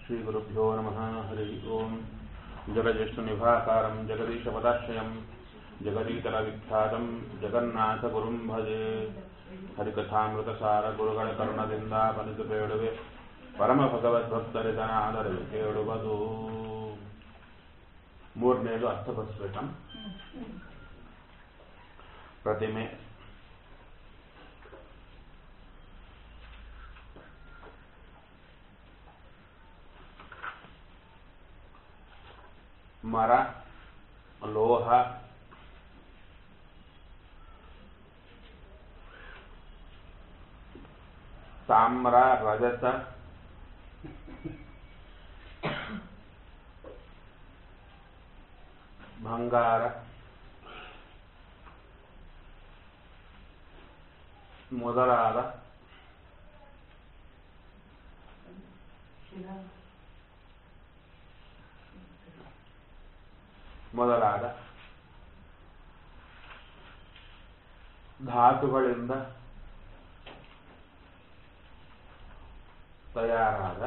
श्रीगुरुभ्यो नमः हरिः ओम् जगज्येष्ठनिभाकारम् जगदीशपदाश्रयम् जगदीतरविख्यातम् जगन्नाथगुरुम् भजे ಹರಿಕಥಾಮೃತಸಾರ ಗುರುಗಳ ಕರ್ಣದಿಂದ ಬನಿದು ಬೇಡುವೆ ಪರಮ ಭಗವದ್ಭಕ್ತರಿದನಾದರೆ ಕೇಳುವುದು ಮೂರನೇದು ಅರ್ಥಪುಸ್ತಕಂ ಪ್ರತಿಮೆ ಮರ ಲೋಹ ತಾಮ್ರ ರಜತ ಬಂಗಾರ ಮೊದಲಾದ ಮೊದಲಾದ ಧಾತುಗಳಿಂದ ತಯಾರಾದ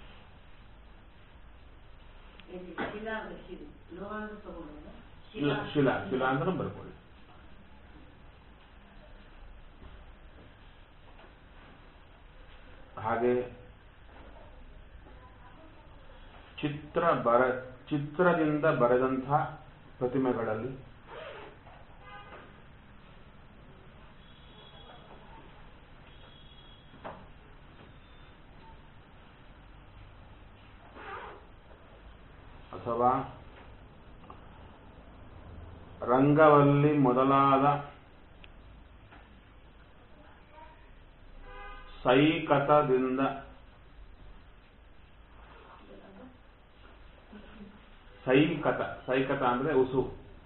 ಶಿಲಾ ಅಂದ್ರೆ ಶಿಲೆ ಲೋಹ ಅಂದ್ರೆ ತಗೊಳ್ಳೋದು ಇಲ್ಲ, ಶಿಲಾ ಶಿಲಾ ಅಂದ್ರೆ ಬರ್ಕೊಳ್ಳಿ ಹಾಗೆ ಚಿತ್ರ ಬರ ಚಿತ್ರದಿಂದ ಬರೆದಂಥ ಪ್ರತಿಮೆಗಳಲ್ಲಿ ಅಥವಾ ರಂಗವಲ್ಲಿ ಮೊದಲಾದ ಸೈಕತದಿಂದ ಸೈಕತ ಸೈಕತ ಅಂದ್ರೆ ಉಸು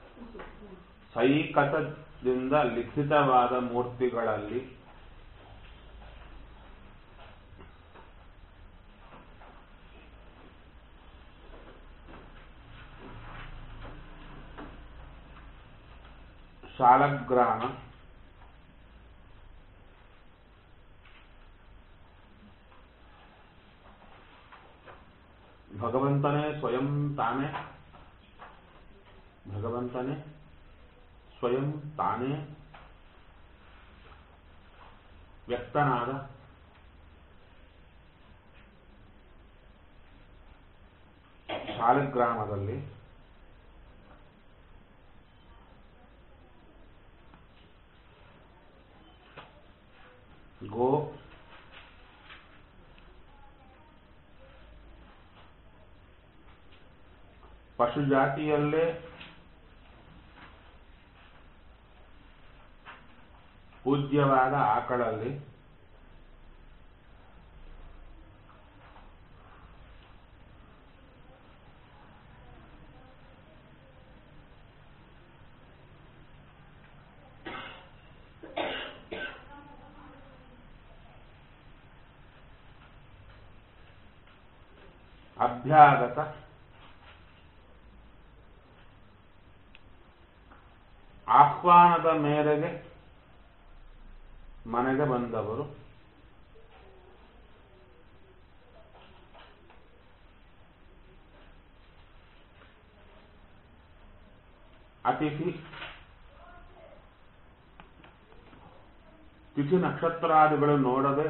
ಸೈಕತದಿಂದ ಲಿಖಿತವಾದ ಮೂರ್ತಿಗಳಲ್ಲಿ ಶಾಲಗ್ರಾಮ ಭಗವಂತನೇ ಸ್ವಯಂ ತಾನೇ ಭಗವಂತನೇ ಸ್ವಯಂ ತಾನೇ ವ್ಯಕ್ತನಾದ ಶಾಲಗ್ರಾಮದಲ್ಲಿ ಗೋ ಪಶು ಜಾತಿಯಲ್ಲೇ ಪೂಜ್ಯವಾದ ಆಕಳಲ್ಲಿ ಅಭ್ಯಾಗತ ಆಹ್ವಾನದ ಮೇರೆಗೆ ಮನೆಗೆ ಬಂದವರು ಅತಿಥಿ ತಿಥಿ ನಕ್ಷತ್ರಾದಿಗಳು ನೋಡದೆ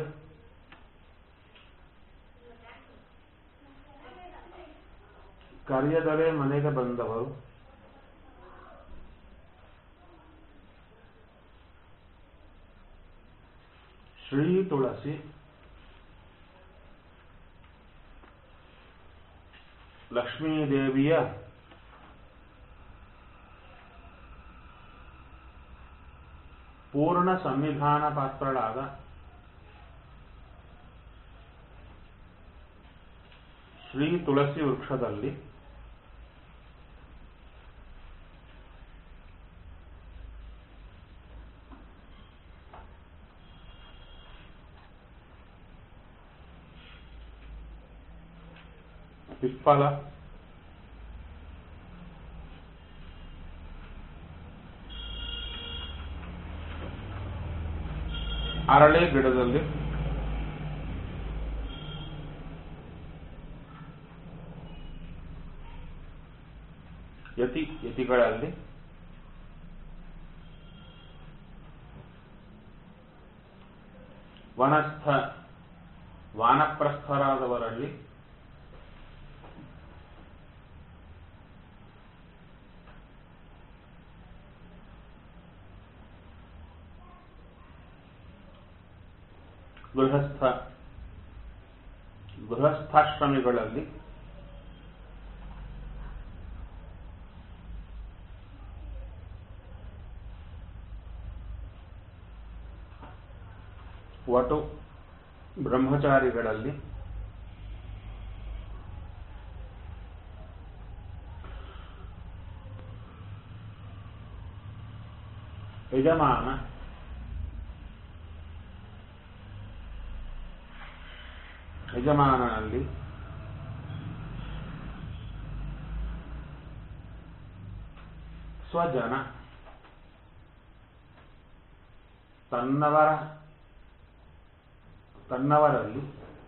ಕರೆಯದಲೇ ಮನೆಗೆ ಬಂದವರು ಶ್ರೀ ತುಳಸಿ ಲಕ್ಷ್ಮೀದೇವಿಯ ಪೂರ್ಣ ಸಂವಿಧಾನ ಪಾತ್ರಳಾದ ಶ್ರೀ ತುಳಸಿ ವೃಕ್ಷದಲ್ಲಿ pippala ಅರಳೆ ಗಿಡದಲ್ಲಿ ಯತಿ ಯತಿಗಳಲ್ಲಿ ವನಸ್ಥ ವಾನಪ್ರಸ್ಥರಾದವರಲ್ಲಿ ಗೃಹಸ್ಥ ಗೃಹಸ್ಥಾಶ್ರಮಿಗಳಲ್ಲಿ ವಟು ಬ್ರಹ್ಮಚಾರಿಗಳಲ್ಲಿ ಯಜಮಾನ ಯಜಮಾನನಲ್ಲಿ ಸ್ವಜನ ತನ್ನವರ ತನ್ನವರಲ್ಲಿ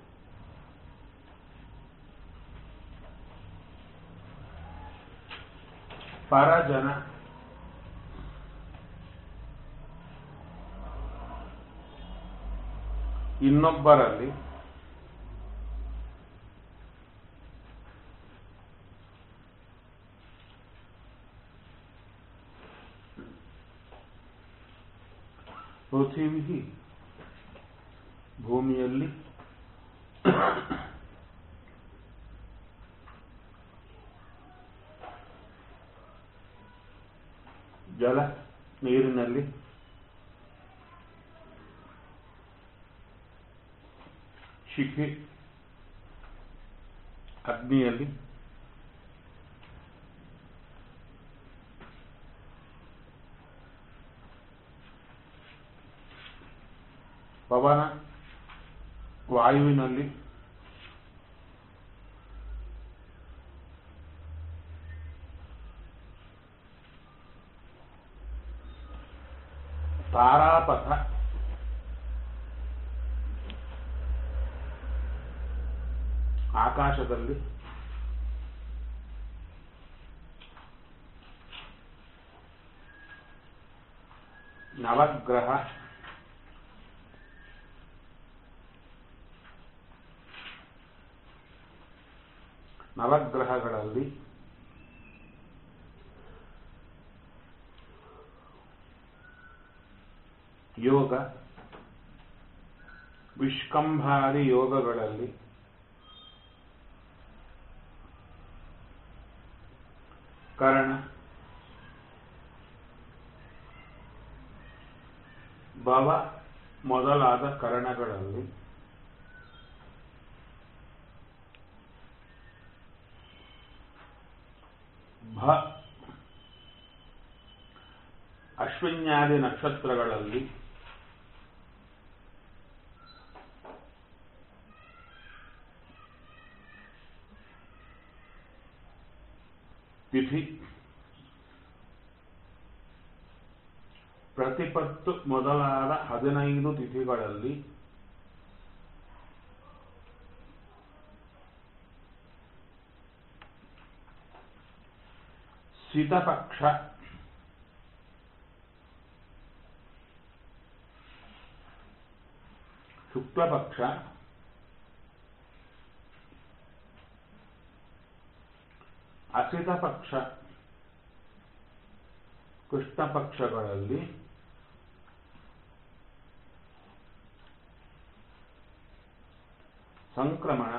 ಪರಜನ ಇನ್ನೊಬ್ಬರಲ್ಲಿ ಪೃಥಿವಿ ಭೂಮಿಯಲ್ಲಿ ಜಲ ನೀರಿನಲ್ಲಿ ಶಿಖೆ ಅಗ್ನಿಯಲ್ಲಿ ಪವನ ವಾಯುವಿನಲ್ಲಿ ತಾರಾಪಥ ಆಕಾಶದಲ್ಲಿ ನವಗ್ರಹ ನವಗ್ರಹಗಳಲ್ಲಿ ಯೋಗ ವಿಷ್ಕಂಭಾದಿ ಯೋಗಗಳಲ್ಲಿ ಕರ್ಣ ಭವ ಮೊದಲಾದ ಕರಣಗಳಲ್ಲಿ ಭ ಅಶ್ವಿನ್ಯಾದಿ ನಕ್ಷತ್ರಗಳಲ್ಲಿ ತಿಥಿ ಪ್ರತಿಪತ್ತು ಮೊದಲಾದ ಹದಿನೈದು ತಿಥಿಗಳಲ್ಲಿ ಸಿತಪಕ್ಷ ಶುಕ್ಲಪಕ್ಷ ಅಸಿತ ಪಕ್ಷ ಕೃಷ್ಣ ಪಕ್ಷಗಳಲ್ಲಿ ಸಂಕ್ರಮಣ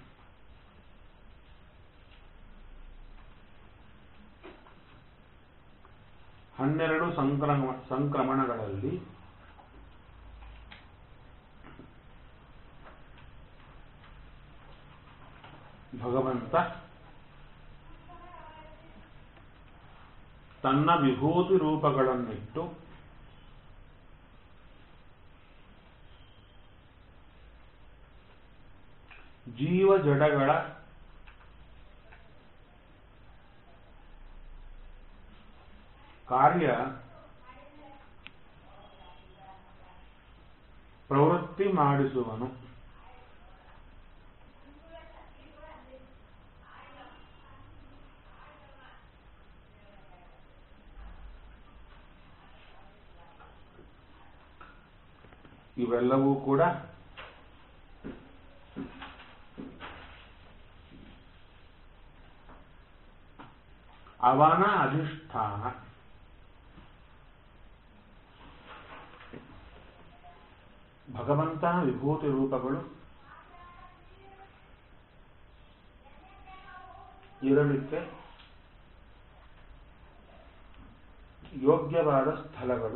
ಹನ್ನೆರಡು ಸಂಕ್ರಮ ಸಂಕ್ರಮಣಗಳಲ್ಲಿ ಭಗವಂತ ತನ್ನ ವಿಭೂತಿ ರೂಪಗಳನ್ನಿಟ್ಟು ಜೀವ ಜಡಗಳ ಕಾರ್ಯ ಪ್ರವೃತ್ತಿ ಮಾಡಿಸುವನು ಇವೆಲ್ಲವೂ ಕೂಡ ಅವನ ಅಧಿಷ್ಠಾನ ಭಗವಂತನ ವಿಭೂತಿ ರೂಪಗಳು ಇರಲಿಕ್ಕೆ ಯೋಗ್ಯವಾದ ಸ್ಥಳಗಳು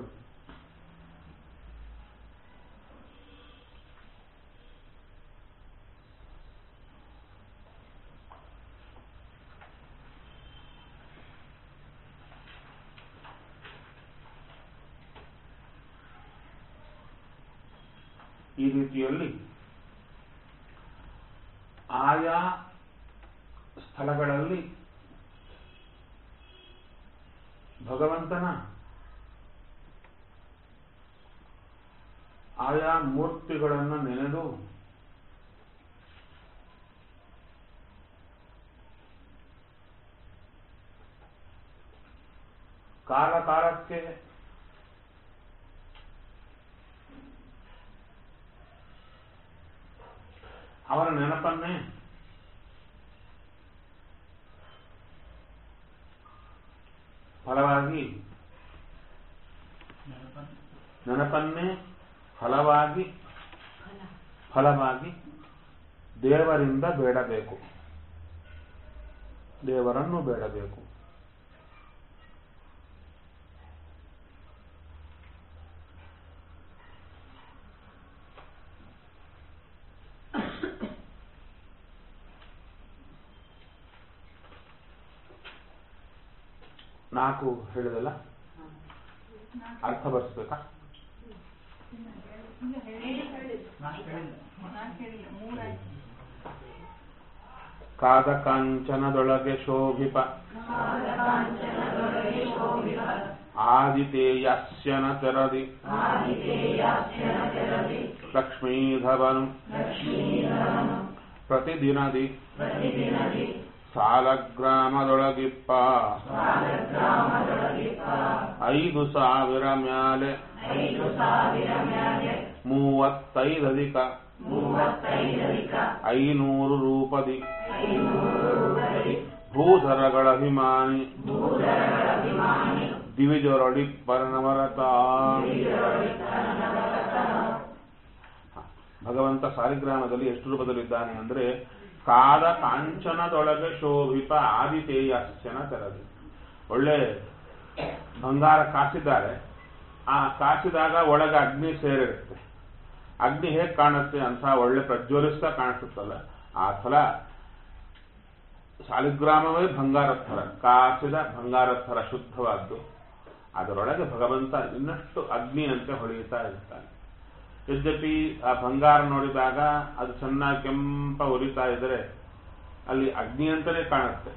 ಈ ರೀತಿಯಲ್ಲಿ ಆಯಾ ಸ್ಥಳಗಳಲ್ಲಿ ಭಗವಂತನ ಆಯಾ ಮೂರ್ತಿಗಳನ್ನು ನೆನೆದು ಕಾಲ ಕಾಲಕ್ಕೆ ಅವನ ನೆನಪನ್ನೇ ಫಲವಾಗಿ ನೆನಪನ್ನೇ ಫಲವಾಗಿ ಫಲವಾಗಿ ದೇವರಿಂದ ಬೇಡಬೇಕು ದೇವರನ್ನು ಬೇಡಬೇಕು ನಾಲ್ಕು ಹೇಳಿದಲ್ಲ ಅರ್ಥ ಬರ್ಸ್ಬೇಕಾ ಕಾದ ಕಾಂಚನದೊಳಗೆ ಶೋಭಿಪ ಆದಿತೇಯಸ್ಯನ ತೆರದಿ ಲಕ್ಷ್ಮೀಧವನು ಪ್ರತಿದಿನದಿ ಸಾಲಗ್ರಾಮದೊಳಗಿಪ್ಪ ಐದು ಸಾವಿರ ಮ್ಯಾಲೆ ಮೂವತ್ತೈದಧಿಕ ಐನೂರು ರೂಪದಿ ಭೂಧರಗಳ ಅಭಿಮಾನಿ ದಿವಿಜರೊಳಿ ಪರನವರತ ಭಗವಂತ ಸಾಲಿಗ್ರಾಮದಲ್ಲಿ ಎಷ್ಟು ರೂಪದಲ್ಲಿದ್ದಾನೆ ಅಂದ್ರೆ ಕಾದ ಕಾಂಚನದೊಳಗೆ ಶೋಭಿತ ಆದಿತೇಯಸ್ಯನ ತೆರದಿ ಒಳ್ಳೆ ಬಂಗಾರ ಕಾಸಿದ್ದಾರೆ ಆ ಕಾಸಿದಾಗ ಒಳಗೆ ಅಗ್ನಿ ಸೇರಿರುತ್ತೆ ಅಗ್ನಿ ಹೇಗೆ ಕಾಣುತ್ತೆ ಅಂತ ಒಳ್ಳೆ ಪ್ರಜ್ವಲಿಸ್ತಾ ಕಾಣಿಸುತ್ತಲ್ಲ ಆ ಫಲ ಸಾಲಿಗ್ರಾಮವೇ ಬಂಗಾರದ ಥರ ಕಾಸಿದ ಬಂಗಾರದ ಥರ ಶುದ್ಧವಾದ್ದು ಅದರೊಳಗೆ ಭಗವಂತ ಇನ್ನಷ್ಟು ಅಗ್ನಿಯಂತೆ ಹೊಳೆಯುತ್ತಾ ಇರ್ತಾನೆ ಯದ್ಯಪಿ ಆ ಬಂಗಾರ ನೋಡಿದಾಗ ಅದು ಚೆನ್ನಾಗಿ ಕೆಂಪ ಉರಿತಾ ಇದ್ರೆ ಅಲ್ಲಿ ಅಗ್ನಿ ಅಂತಾನೆ ಕಾಣುತ್ತೆ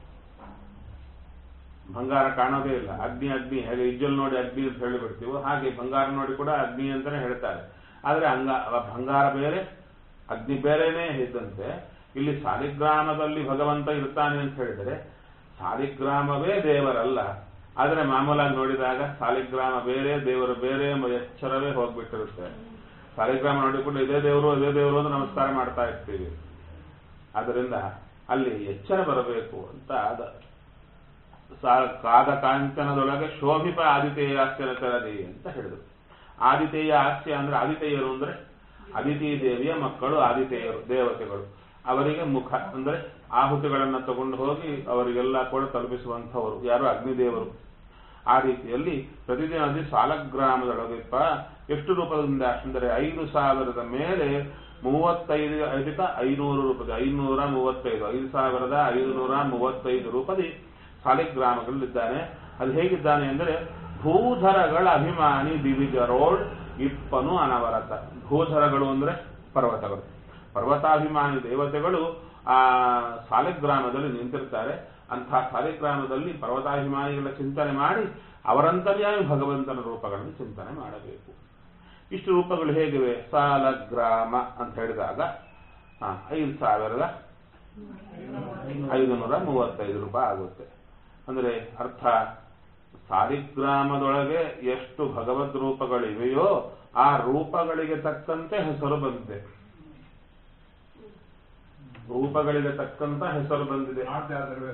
ಬಂಗಾರ ಕಾಣೋದೇ ಇಲ್ಲ ಅಗ್ನಿ ಅಗ್ನಿ ಹೇಗೆ ಇಜ್ಜಲ್ ನೋಡಿ ಅಗ್ನಿ ಅಂತ ಹೇಳಿಬಿಡ್ತೀವೋ ಹಾಗೆ ಬಂಗಾರ ನೋಡಿ ಕೂಡ ಅಗ್ನಿ ಅಂತಾನೆ ಹೇಳ್ತಾರೆ ಆದ್ರೆ ಹಂಗ ಆ ಬಂಗಾರ ಬೇರೆ ಅಗ್ನಿ ಬೇರೆನೇ ಇದ್ದಂತೆ ಇಲ್ಲಿ ಸಾಲಿಗ್ರಾಮದಲ್ಲಿ ಭಗವಂತ ಇರ್ತಾನೆ ಅಂತ ಹೇಳಿದರೆ ಸಾಲಿಗ್ರಾಮವೇ ದೇವರಲ್ಲ ಆದ್ರೆ ಮಾಮೂಲಾಗಿ ನೋಡಿದಾಗ ಸಾಲಿಗ್ರಾಮ ಬೇರೆ ದೇವರು ಬೇರೆ ಎಂಬ ಎಚ್ಚರವೇ ಹೋಗ್ಬಿಟ್ಟಿರುತ್ತೆ ಸಾಲಿಗ್ರಾಮ ನೋಡಿಕೊಂಡು ಇದೇ ದೇವರು ಇದೇ ದೇವರು ಅಂತ ನಮಸ್ಕಾರ ಮಾಡ್ತಾ ಇರ್ತೀವಿ ಅದರಿಂದ ಅಲ್ಲಿ ಎಚ್ಚರ ಬರಬೇಕು ಅಂತ ಅದ ಸಾ- ಕಾದ ಕಾಂಚನದೊಳಗೆ ಶೋಭಿಪ ಆದಿತೇಯ ಹಾಸ್ಯನ ತೆರದಿ ಅಂತ ಹೇಳಿದ್ರು ಆದಿತೇಯ ಹಾಸ್ಯ ಅಂದ್ರೆ ಆದಿತೇಯರು ಅಂದ್ರೆ ಅದಿತಿ ದೇವಿಯ ಮಕ್ಕಳು ಆದಿತೇಯರು ದೇವತೆಗಳು ಅವರಿಗೆ ಮುಖ ಅಂದ್ರೆ ಆಹುತಿಗಳನ್ನ ತಗೊಂಡು ಹೋಗಿ ಅವರಿಗೆಲ್ಲ ಕೂಡ ತಲುಪಿಸುವಂಥವರು ಯಾರು ಅಗ್ನಿದೇವರು ಆ ರೀತಿಯಲ್ಲಿ ಪ್ರತಿದಿನದಲ್ಲಿ ಸಾಲಗ್ರಾಮದೊಳಗಿಪ್ಪ ಎಷ್ಟು ರೂಪದಿಂದ ಅಂದರೆ ಐದು ಸಾವಿರದ ಮೇಲೆ ಮೂವತ್ತೈದು ಅಧಿಕ ಐನೂರು ರೂಪಾಯಿ ಐನೂರ ಮೂವತ್ತೈದು ಐದು ಸಾವಿರದ ಐದುನೂರ ಮೂವತ್ತೈದು ರೂಪದಿ ಸಾಲಿಗ್ರಾಮಗಳಲ್ಲಿದ್ದಾನೆ ಅದು ಹೇಗಿದ್ದಾನೆ ಅಂದರೆ ಭೂಧರಗಳ ಅಭಿಮಾನಿ ದಿವಿಜರೋಳ್ ಇಪ್ಪನು ಅನವರತ ಭೂಧರಗಳು ಅಂದ್ರೆ ಪರ್ವತಗಳು ಪರ್ವತಾಭಿಮಾನಿ ದೇವತೆಗಳು ಆ ಸಾಲಿಗ್ರಾಮದಲ್ಲಿ ನಿಂತಿರ್ತಾರೆ ಅಂಥ ಸಾಲಿಗ್ರಾಮದಲ್ಲಿ ಪರ್ವತಾಭಿಮಾನಿಗಳ ಚಿಂತನೆ ಮಾಡಿ ಅವರಂತರ್ಯಾಮಿ ಭಗವಂತನ ರೂಪಗಳನ್ನು ಚಿಂತನೆ ಮಾಡಬೇಕು ಇಷ್ಟು ರೂಪಗಳು ಹೇಗಿವೆ ಸಾಲಗ್ರಾಮ ಅಂತ ಹೇಳಿದಾಗ ಆ, ಐದು ಸಾವಿರದ ಐದುನೂರ ಮೂವತ್ತೈದು ರೂಪಾಯಿ ಆಗುತ್ತೆ ಅಂದ್ರೆ ಅರ್ಥ ಸಾಲಿಗ್ರಾಮದೊಳಗೆ ಎಷ್ಟು ಭಗವದ್ ರೂಪಗಳಿವೆಯೋ ಆ ರೂಪಗಳಿಗೆ ತಕ್ಕಂತೆ ಹೆಸರು ಬಂದಿದೆ ರೂಪಗಳಿಗೆ ತಕ್ಕಂತ ಹೆಸರು ಬಂದಿದೆ ಮಾಡ್ತಾ ಇದ್ದಾರೆ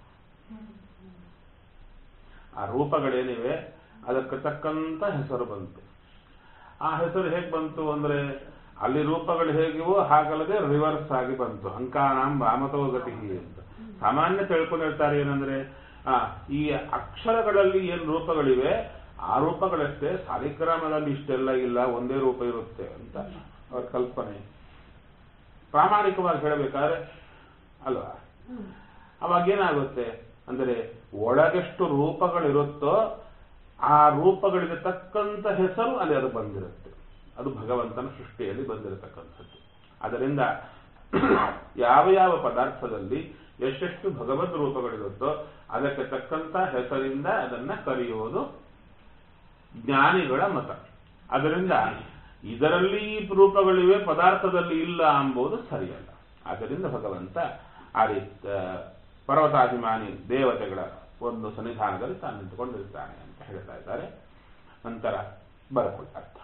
ಆ ರೂಪಗಳೇನಿವೆ ಅದಕ್ಕೆ ತಕ್ಕಂತ ಹೆಸರು ಬಂತು ಆ ಹೆಸರು ಹೇಗೆ ಬಂತು ಅಂದ್ರೆ ಅಲ್ಲಿ ರೂಪಗಳು ಹೇಗಿವೋ ಹಾಗಲ್ಲದೆ ರಿವರ್ಸ್ ಆಗಿ ಬಂತು ಅಂಕಾನಾಂ ವಾಮತೋ ಗತಿ ಅಂತ ಸಾಮಾನ್ಯ ತಿಳ್ಕೊಂಡಿರ್ತಾರೆ ಏನಂದ್ರೆ ಆ ಈ ಅಕ್ಷರಗಳಲ್ಲಿ ಏನ್ ರೂಪಗಳಿವೆ ಆ ರೂಪಗಳಷ್ಟೇ ಸಾಲಿಗ್ರಾಮದಲ್ಲಿ ಇಷ್ಟೆಲ್ಲ ಇಲ್ಲ ಒಂದೇ ರೂಪ ಇರುತ್ತೆ ಅಂತ ಅವ್ರ ಕಲ್ಪನೆ ಪ್ರಾಮಾಣಿಕವಾಗಿ ಹೇಳಬೇಕಾದ್ರೆ ಅಲ್ವಾ ಅವಾಗ ಏನಾಗುತ್ತೆ ಅಂದರೆ ಒಳಗೆಷ್ಟು ರೂಪಗಳಿರುತ್ತೋ ಆ ರೂಪಗಳಿಗೆ ತಕ್ಕಂತ ಹೆಸರು ಅಲ್ಲಿ ಅದು ಬಂದಿರುತ್ತೆ ಅದು ಭಗವಂತನ ಸೃಷ್ಟಿಯಲ್ಲಿ ಬಂದಿರತಕ್ಕಂಥದ್ದು ಅದರಿಂದ ಯಾವ ಯಾವ ಪದಾರ್ಥದಲ್ಲಿ ಎಷ್ಟೆಷ್ಟು ಭಗವದ್ ರೂಪಗಳಿರುತ್ತೋ ಅದಕ್ಕೆ ತಕ್ಕಂತ ಹೆಸರಿಂದ ಅದನ್ನ ಕರೆಯುವುದು ಜ್ಞಾನಿಗಳ ಮತ ಅದರಿಂದ ಇದರಲ್ಲಿ ಈ ರೂಪಗಳಿವೆ ಪದಾರ್ಥದಲ್ಲಿ ಇಲ್ಲ ಎಂಬುದು ಸರಿಯಲ್ಲ ಆದ್ದರಿಂದ ಭಗವಂತ ಆ ರೀತಿ ಪರ್ವತಾಭಿಮಾನಿ ದೇವತೆಗಳ ಒಂದು ಸನ್ನಿಧಾನದಲ್ಲಿ ತಾನು ನಿಂತುಕೊಂಡಿರ್ತಾನೆ ಅಂತ ಹೇಳ್ತಾ ಇದ್ದಾರೆ ನಂತರ ಬರ್ಕೊಳ್ಳಿ ಅರ್ಥ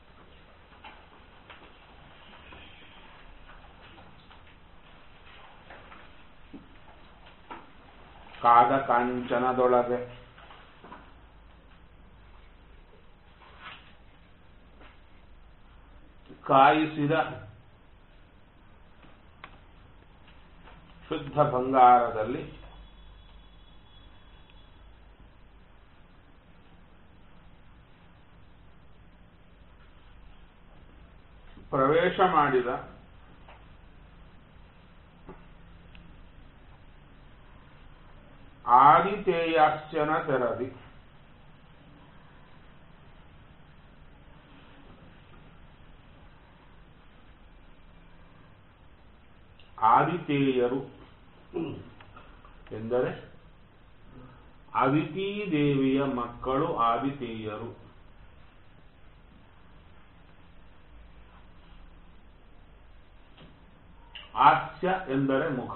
ಕಾದ ಕಾಂಚನದೊಳಗೆ ಕಾಯಿಸಿದ ಶುದ್ಧ ಬಂಗಾರದಲ್ಲಿ ಪ್ರವೇಶ ಮಾಡಿದ ಆದಿತೇಯಾಸ್ಯನ ತೆರದಿ ಆದಿತೇಯರು ಎಂದರೆ ಅದಿತಿ ದೇವಿಯ ಮಕ್ಕಳು ಆದಿತೇಯರು ಆಸ್ಯ ಎಂದರೆ ಮುಖ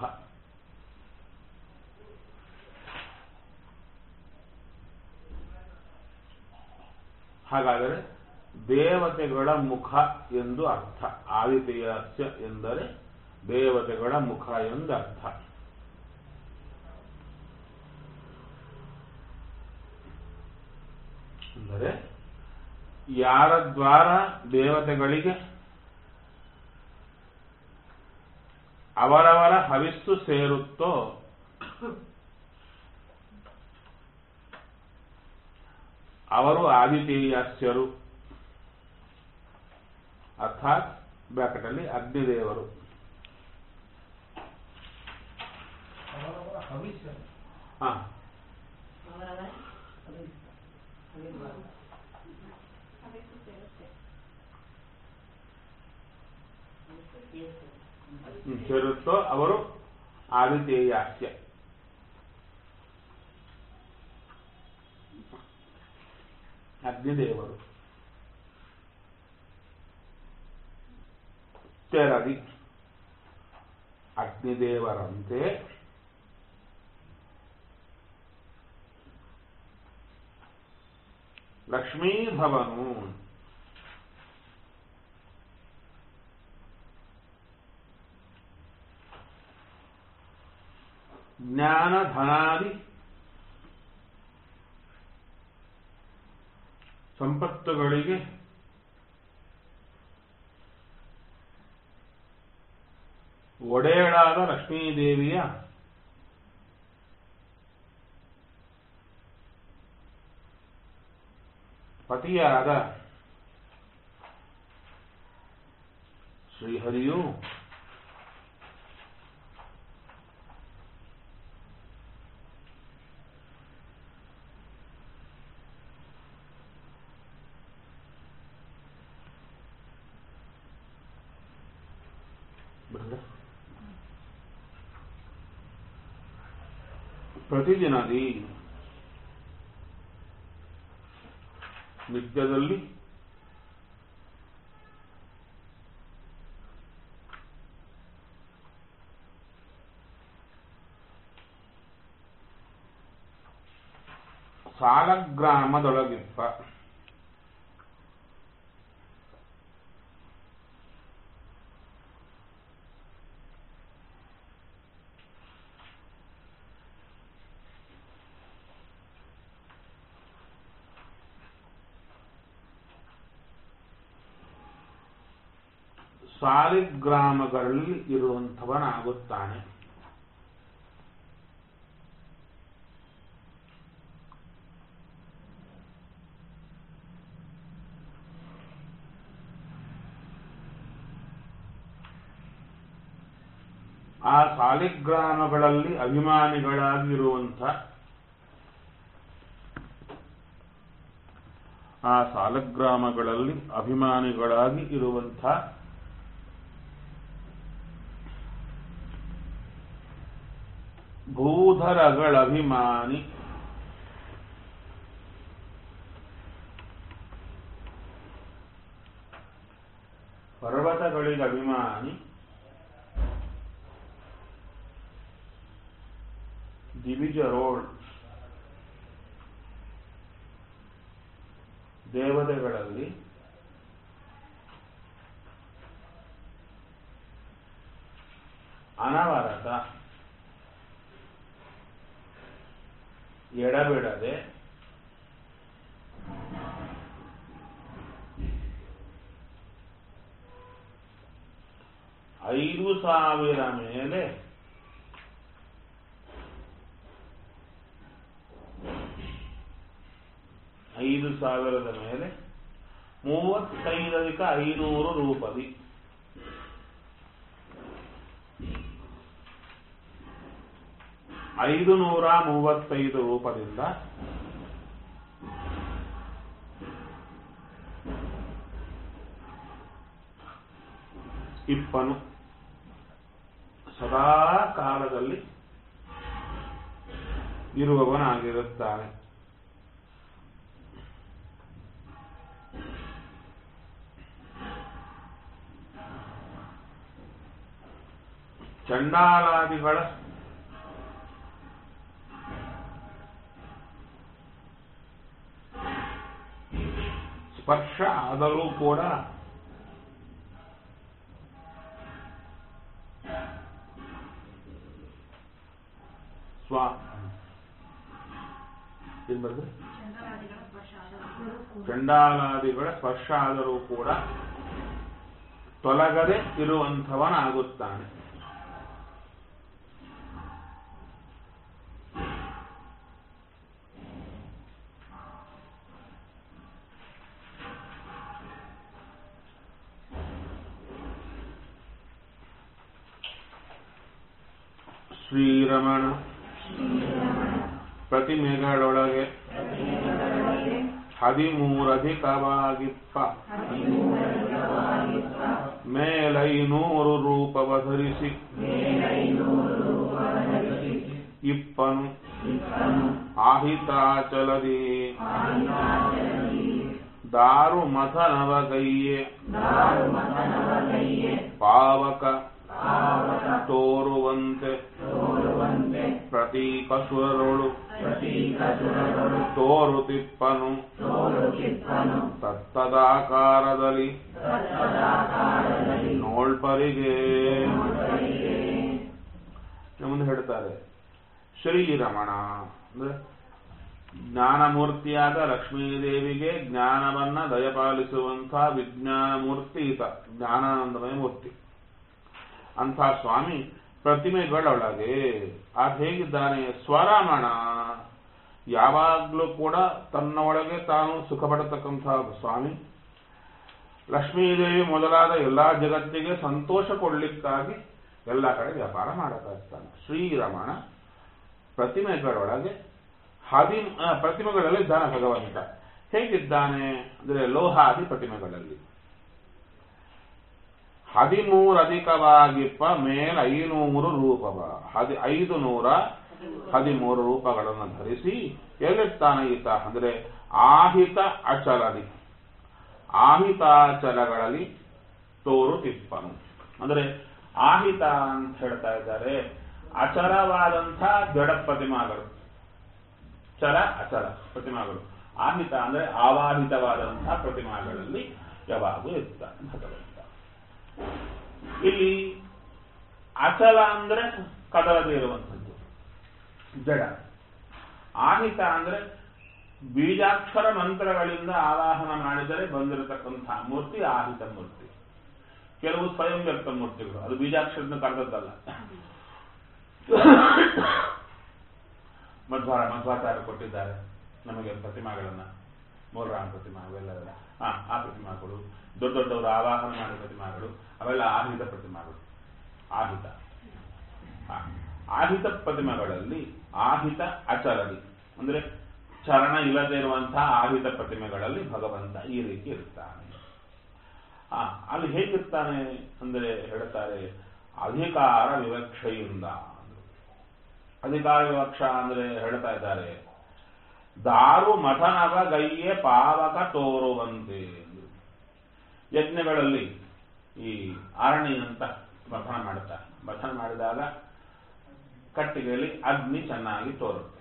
ಹಾಗಾದರೆ ದೇವತೆಗಳ ಮುಖ ಎಂದು ಅರ್ಥ ಆದಿತ್ಯಾಸ್ಯ ಎಂದರೆ ದೇವತೆಗಳ ಮುಖ ಎಂದರ್ಥ ಅಂದರೆ ಯಾರ ದ್ವಾರ ದೇವತೆಗಳಿಗೆ ಅವರವರ ಹವಿಸ್ಸು ಸೇರುತ್ತೋ ಅವರು ಆದಿತೇಯಾಸ್ಯರು ಅರ್ಥಾತ್ ಬ್ರಾಕೆಟಲ್ಲಿ ಅಗ್ನಿದೇವರು ಅವರವರ ಹವಿಷ್ಯ ಹಾ ಅವರವರ ಅಭಿಪ್ರಾಯ. ಅಭಿಪ್ರಾಯ. ಸೇರ್ತದೆ. ಹ್ಮ್, ಸೇರುತ್ತೋ ಅವರು ಆದಿತೇಯಾಸ್ಯ ಅಗ್ನಿದೇವರು ತೆರದಿ ಅಗ್ನಿದೇವರಂತೆ ಲಕ್ಷ್ಮೀಭವನು ಜ್ಞಾನ ಧನಾದಿ ಸಂಪತ್ತುಗಳಿಗೆ ಒಡೆಯಳಾದ ಲಕ್ಷ್ಮೀದೇವಿಯ ಪತಿಯಾದ ಶ್ರೀಹರಿಯು ಪ್ರತಿದಿನದಿ ನಿತ್ಯದಲ್ಲಿ ಸಾಲಗ್ರಾಮದೊಳಗಿಪ್ಪ ಸಾಲಿಗ್ರಾಮಗಳಲ್ಲಿ ಇರುವಂಥವನಾಗುತ್ತಾನೆ ಆ ಸಾಲಿಗ್ರಾಮಗಳಲ್ಲಿ ಅಭಿಮಾನಿಗಳಾಗಿರುವಂಥ ಆ ಸಾಲಗ್ರಾಮಗಳಲ್ಲಿ ಅಭಿಮಾನಿಗಳಾಗಿ ಇರುವಂಥ ಭೂಧರಗಳಭಿಮಾನಿ ಪರ್ವತಗಳಿಗೆ ಅಭಿಮಾನಿ ದಿವಿಜರೋಳ್ ದೇವತೆಗಳಲ್ಲಿ ಅನವರತ ಎಡಬಿಡದೆ ಐದು ಸಾವಿರ ಮೇಲೆ ಐದು ಸಾವಿರದ ಮೇಲೆ ಮೂವತ್ತೈದರಿಕ ಐನೂರು ರೂಪದಿ ಐದು ನೂರ ಮೂವತ್ತೈದು ರೂಪದಿಂದ ಇಪ್ಪನು ಸದಾ ಕಾಲದಲ್ಲಿ ಇರುವವನಾಗಿರುತ್ತಾನೆ ಚಂಡಾಲಾದಿಗಳ ಸ್ಪರ್ಶ ಆದರೂ ಕೂಡ ಸ್ವ ಏನ್ ಬರ್ತದೆ ಚಂದ್ರಾದಿಗಳ ಸ್ಪರ್ಶ ಆದರೂ ಚಂಡಾಲಾದಿಗಳ ಸ್ಪರ್ಶ ಆದರೂ ಕೂಡ ತೊಲಗದೆ ಇರುವಂಥವನಾಗುತ್ತಾನೆ ಶ್ರೀರಮಣ ಪ್ರತಿಮೆಗಳೊಳಗೆ ಹದಿಮೂರಧಿಕವಾಗಿಪ್ಪ ಮೇಲೈನೂರು ರೂಪವ ಧರಿಸಿ ಇಪ್ಪನು ಆಹಿತಾಚಲದಿ ದಾರು ಮಥನವಗೈಯೆ ಪಾವಕ ತೋರುವಂತೆ ಪ್ರತೀಕಸುರರೊಳು ತೋರುತಿಪ್ಪನು ತತ್ತದಾಕಾರದಲ್ಲಿ ನೋಳ್ಪರಿಗೆ ಮುಂದೆ ಹೇಳ್ತಾರೆ ಶ್ರೀರಮಣ ಅಂದ್ರೆ ಜ್ಞಾನಮೂರ್ತಿಯಾದ ಲಕ್ಷ್ಮೀದೇವಿಗೆ ಜ್ಞಾನವನ್ನ ದಯಪಾಲಿಸುವಂತಹ ವಿಜ್ಞಾನ ಮೂರ್ತಿ ಈತ ಜ್ಞಾನಾನಂದಮಯ ಮೂರ್ತಿ ಅಂಥ ಸ್ವಾಮಿ ಪ್ರತಿಮೆಗಳೊಳಗೆ ಅದು ಹೇಗಿದ್ದಾನೆ ಸ್ವರಮಣ ಯಾವಾಗಲೂ ಕೂಡ ತನ್ನ ಒಳಗೆ ತಾನು ಸುಖ ಪಡತಕ್ಕಂತಹ ಸ್ವಾಮಿ ಲಕ್ಷ್ಮೀದೇವಿ ಮೊದಲಾದ ಎಲ್ಲಾ ಜಗತ್ತಿಗೆ ಸಂತೋಷ ಕೊಡ್ಲಿಕ್ಕಾಗಿ ಎಲ್ಲ ಕಡೆ ವ್ಯಾಪಾರ ಮಾಡತಾ ಇರ್ತಾನೆ ಶ್ರೀರಮಣ ಪ್ರತಿಮೆಗಳೊಳಗೆ ಹದಿ ಆ, ಪ್ರತಿಮೆಗಳಲ್ಲಿ ಇದ್ದಾನೆ ಭಗವಂತ ಹೇಗಿದ್ದಾನೆ ಅಂದ್ರೆ ಲೋಹಾದಿ ಪ್ರತಿಮೆಗಳಲ್ಲಿ ಹದಿಮೂರು ಅಧಿಕವಾಗಿಪ್ಪ ಮೇಲ ಐನೂರು ರೂಪವ ಹದಿ ಐದು ನೂರ ಹದಿಮೂರು ರೂಪಗಳನ್ನು ಧರಿಸಿ ಎಲ್ಲಿರ್ತಾನೆ ಈತ ಅಂದ್ರೆ ಆಹಿತ ಅಚಲದಿ ಆಹಿತಾಚಲಗಳಲ್ಲಿ ತೋರು ತಿಪ್ಪನು ಅಂದ್ರೆ ಆಹಿತ ಅಂತ ಹೇಳ್ತಾ ಇದ್ದಾರೆ ಅಚರವಾದಂಥ ಜಡ ಪ್ರತಿಮಾಗಳು ಚಲ ಅಚಲ ಪ್ರತಿಮಾಗಳು ಆಹಿತ ಅಂದ್ರೆ ಆವಾಹಿತವಾದಂತಹ ಪ್ರತಿಮಾಗಳಲ್ಲಿ ಯಾವಾಗೂ ಇರ್ತಾನೆ ಭಗವಂತ ಇಲ್ಲಿ ಅಚಲ ಅಂದ್ರೆ ಕದಲದೇ ಇರುವಂಥದ್ದು ಜಡ ಆಹಿತ ಅಂದ್ರೆ ಬೀಜಾಕ್ಷರ ಮಂತ್ರಗಳಿಂದ ಆವಾಹನ ಮಾಡಿದರೆ ಬಂದಿರತಕ್ಕಂತಹ ಮೂರ್ತಿ ಆಹಿತ ಮೂರ್ತಿ ಕೆಲವು ಸ್ವಯಂ ವ್ಯಕ್ತ ಮೂರ್ತಿಗಳು ಅದು ಬೀಜಾಕ್ಷರದಿಂದ ಕರೆದದ್ದಲ್ಲ ಮಧ್ವಾರ ಮಧ್ವಾಚಾರ್ಯ ಕೊಟ್ಟಿದ್ದಾರೆ ನಮಗೆ ಪ್ರತಿಮಾಗಳನ್ನ ಮೂರ್ರಾಮ್ ಪ್ರತಿಮಾ ಅವೆಲ್ಲ ಹಾ ಆ ಪ್ರತಿಮಾಗಳು ದೊಡ್ಡ ದೊಡ್ಡವರು ಆವಾಹನ ಮಾಡಿದ ಪ್ರತಿಮಾಗಳು ಅವೆಲ್ಲ ಆಹಿತ ಪ್ರತಿಮಾಗಳು ಆಹಿತ ಹಾ. ಆಹಿತ ಪ್ರತಿಮೆಗಳಲ್ಲಿ ಆಹಿತ ಅಚರಡಿ ಅಂದ್ರೆ ಚರಣ ಇಲ್ಲದೆ ಇರುವಂತಹ ಆಹಿತ ಪ್ರತಿಮೆಗಳಲ್ಲಿ ಭಗವಂತ ಈ ರೀತಿ ಇರ್ತಾನೆ ಆ, ಅಲ್ಲಿ ಹೇಗಿರ್ತಾನೆ ಅಂದ್ರೆ ಹೇಳ್ತಾರೆ ಅಧಿಕಾರ ವಿವಕ್ಷೆಯಿಂದ ಅಂದ್ರು. ಅಧಿಕಾರ ವಿವಕ್ಷ ಅಂದ್ರೆ ಹೇಳ್ತಾ ಇದ್ದಾರೆ ದಾರು ಮಥನವ ಗೈಯೆ ಪಾವಕ ತೋರುವಂತೆ ಅಂದ್ರು. ಯಜ್ಞಗಳಲ್ಲಿ ಈ ಆರಣಿ ಅಂತ ಮಥನ ಮಾಡುತ್ತಾರೆ ಮಥನ ಮಾಡಿದಾಗ ಕಟ್ಟಿಗೆಯಲ್ಲಿ ಅಗ್ನಿ ಚೆನ್ನಾಗಿ ತೋರುತ್ತೆ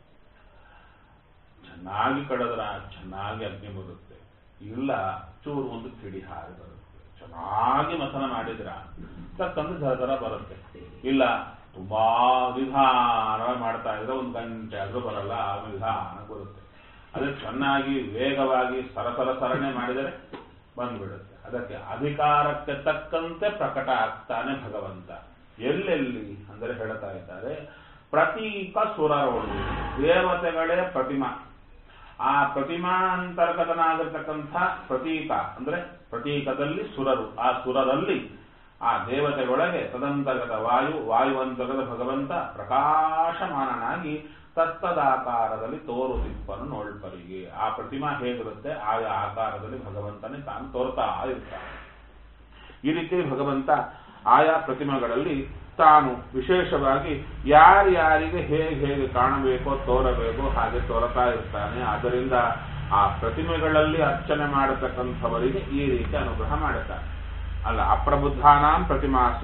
ಚೆನ್ನಾಗಿ ಕಡದ್ರ ಚೆನ್ನಾಗಿ ಅಗ್ನಿ ಬರುತ್ತೆ ಇಲ್ಲ ಚೂರು ಒಂದು ಕಿಡಿ ಹಾರಿ ಬರುತ್ತೆ ಚೆನ್ನಾಗಿ ಮಥನ ಮಾಡಿದ್ರ ತಕ್ಕಂದು ಧರ ಬರುತ್ತೆ ಇಲ್ಲ ತುಂಬಾ ನಿಧಾನವಾಗಿ ಮಾಡ್ತಾ ಇದ್ರೆ ಒಂದು ಗಂಟೆ ಆದ್ರೂ ಬರಲ್ಲ ಆಮೇಲೆ ನಿಧಾನ ಬರುತ್ತೆ ಅದೇ ಚೆನ್ನಾಗಿ ವೇಗವಾಗಿ ಸರಸರ ಸರಣೆ ಮಾಡಿದರೆ ಬಂದ್ಬಿಡುತ್ತೆ ಅದಕ್ಕೆ ಅಧಿಕಾರಕ್ಕೆ ತಕ್ಕಂತೆ ಪ್ರಕಟ ಆಗ್ತಾನೆ ಭಗವಂತ ಎಲ್ಲೆಲ್ಲಿ ಅಂದರೆ ಹೇಳ್ತಾ ಇದ್ದಾರೆ ಪ್ರತೀಕ ಸುರರೋಳು ದೇವತೆಗಳೇ ಪ್ರತಿಮಾ ಆ ಪ್ರತಿಮಾ ಅಂತರ್ಗತನಾಗಿರ್ತಕ್ಕಂಥ ಪ್ರತೀಕ ಅಂದ್ರೆ ಪ್ರತೀಕದಲ್ಲಿ ಸುರರು ಆ ಸುರರಲ್ಲಿ ಆ ದೇವತೆಗೊಳಗೆ ತದಂತರ್ಗತ ವಾಯು ವಾಯುವಂತರ್ಗತ ಭಗವಂತ ಪ್ರಕಾಶಮಾನನಾಗಿ ತತ್ತದಾಕಾರದಲ್ಲಿ ತೋರುತಿಪ್ಪನು ನೋಳ್ಪರಿಗೆ ಆ ಪ್ರತಿಮಾ ಹೇಗಿರುತ್ತೆ ಆಯಾ ಆಕಾರದಲ್ಲಿ ಭಗವಂತನೇ ತಾನು ತೋರ್ತಾ ಇರ್ತಾನೆ ಈ ರೀತಿ ಭಗವಂತ ಆಯಾ ಪ್ರತಿಮೆಗಳಲ್ಲಿ ತಾನು ವಿಶೇಷವಾಗಿ ಯಾರ್ಯಾರಿಗೆ ಹೇಗೆ ಹೇಗೆ ಕಾಣಬೇಕೋ ತೋರಬೇಕೋ ಹಾಗೆ ತೋರತಾ ಇರ್ತಾನೆ ಆದ್ದರಿಂದ ಆ ಪ್ರತಿಮೆಗಳಲ್ಲಿ ಅರ್ಚನೆ ಮಾಡತಕ್ಕಂಥವರಿಗೆ ಈ ರೀತಿ ಅನುಗ್ರಹ ಮಾಡುತ್ತಾನೆ ಅಲ್ಲ ಅಪ್ರಬುದ್ಧಾನಾಂ ಪ್ರತಿಮಾಸು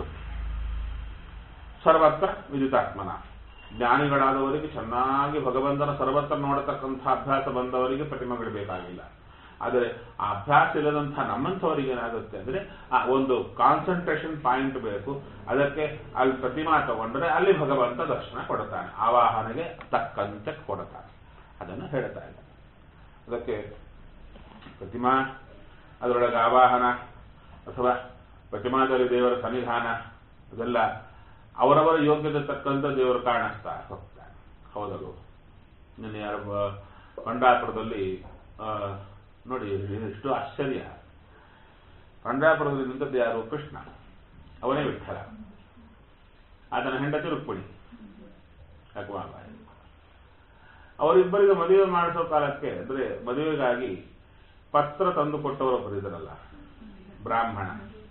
ಸರ್ವತ್ರ ವಿದಿತಾತ್ಮನ ಜ್ಞಾನಿಗಳಾದವರಿಗೆ ಚೆನ್ನಾಗಿ ಭಗವಂತನ ಸರ್ವತ್ರ ನೋಡತಕ್ಕಂಥ ಅಭ್ಯಾಸ ಬಂದವರಿಗೆ ಪ್ರತಿಮೆಗಳು ಬೇಕಾಗಿಲ್ಲ ಆದರೆ ಆ ಅಭ್ಯಾಸ ಇಲ್ಲದಂತಹ ನಮ್ಮಂಥವರಿಗೆ ಏನಾಗುತ್ತೆ ಅಂದ್ರೆ ಆ ಒಂದು ಕಾನ್ಸಂಟ್ರೇಷನ್ ಪಾಯಿಂಟ್ ಬೇಕು ಅದಕ್ಕೆ ಅಲ್ಲಿ ಪ್ರತಿಮಾ ತಗೊಂಡ್ರೆ ಅಲ್ಲಿ ಭಗವಂತ ದರ್ಶನ ಕೊಡುತ್ತಾನೆ ಆವಾಹನೆಗೆ ತಕ್ಕಂತೆ ಕೊಡುತ್ತಾನೆ ಅದನ್ನು ಹೇಳ್ತಾ ಇದ್ದಾನೆ ಅದಕ್ಕೆ ಪ್ರತಿಮಾ ಅದರೊಳಗೆ ಆವಾಹನ ಅಥವಾ ಪ್ರತಿಮಾದಲ್ಲಿ ದೇವರ ಸನ್ನಿಧಾನ ಅದೆಲ್ಲ ಅವರವರ ಯೋಗ್ಯತೆ ತಕ್ಕಂತ ದೇವರು ಕಾಣಿಸ್ತಾ ಹೋಗ್ತಾನೆ ಹೌದಲ್ವ ನಿನ್ನೆ ಯಾರು ಬ- ಪಂಡಾಪುರದಲ್ಲಿ ಆ, ನೋಡಿ ಎಷ್ಟು ಆಶ್ಚರ್ಯ ಪಂಡಾಪುರದಲ್ಲಿ ನಿಂತದ್ದು ಯಾರು ಕೃಷ್ಣ ಅವನೇ ವಿಠಲ ಆತನ ಹೆಂಡತಿ ರುಕ್ಮಿಣಿ ಲಕ್ಷ್ಮಣ ಅವರಿಬ್ಬರಿಗೆ ಮದುವೆ ಮಾಡಿಸೋ ಕಾಲಕ್ಕೆ ಅಂದ್ರೆ ಮದುವೆಗಾಗಿ ಪತ್ರ ತಂದು ಕೊಟ್ಟವರೊಬ್ಬರು ಇದ್ರಲ್ಲ ಬ್ರಾಹ್ಮಣ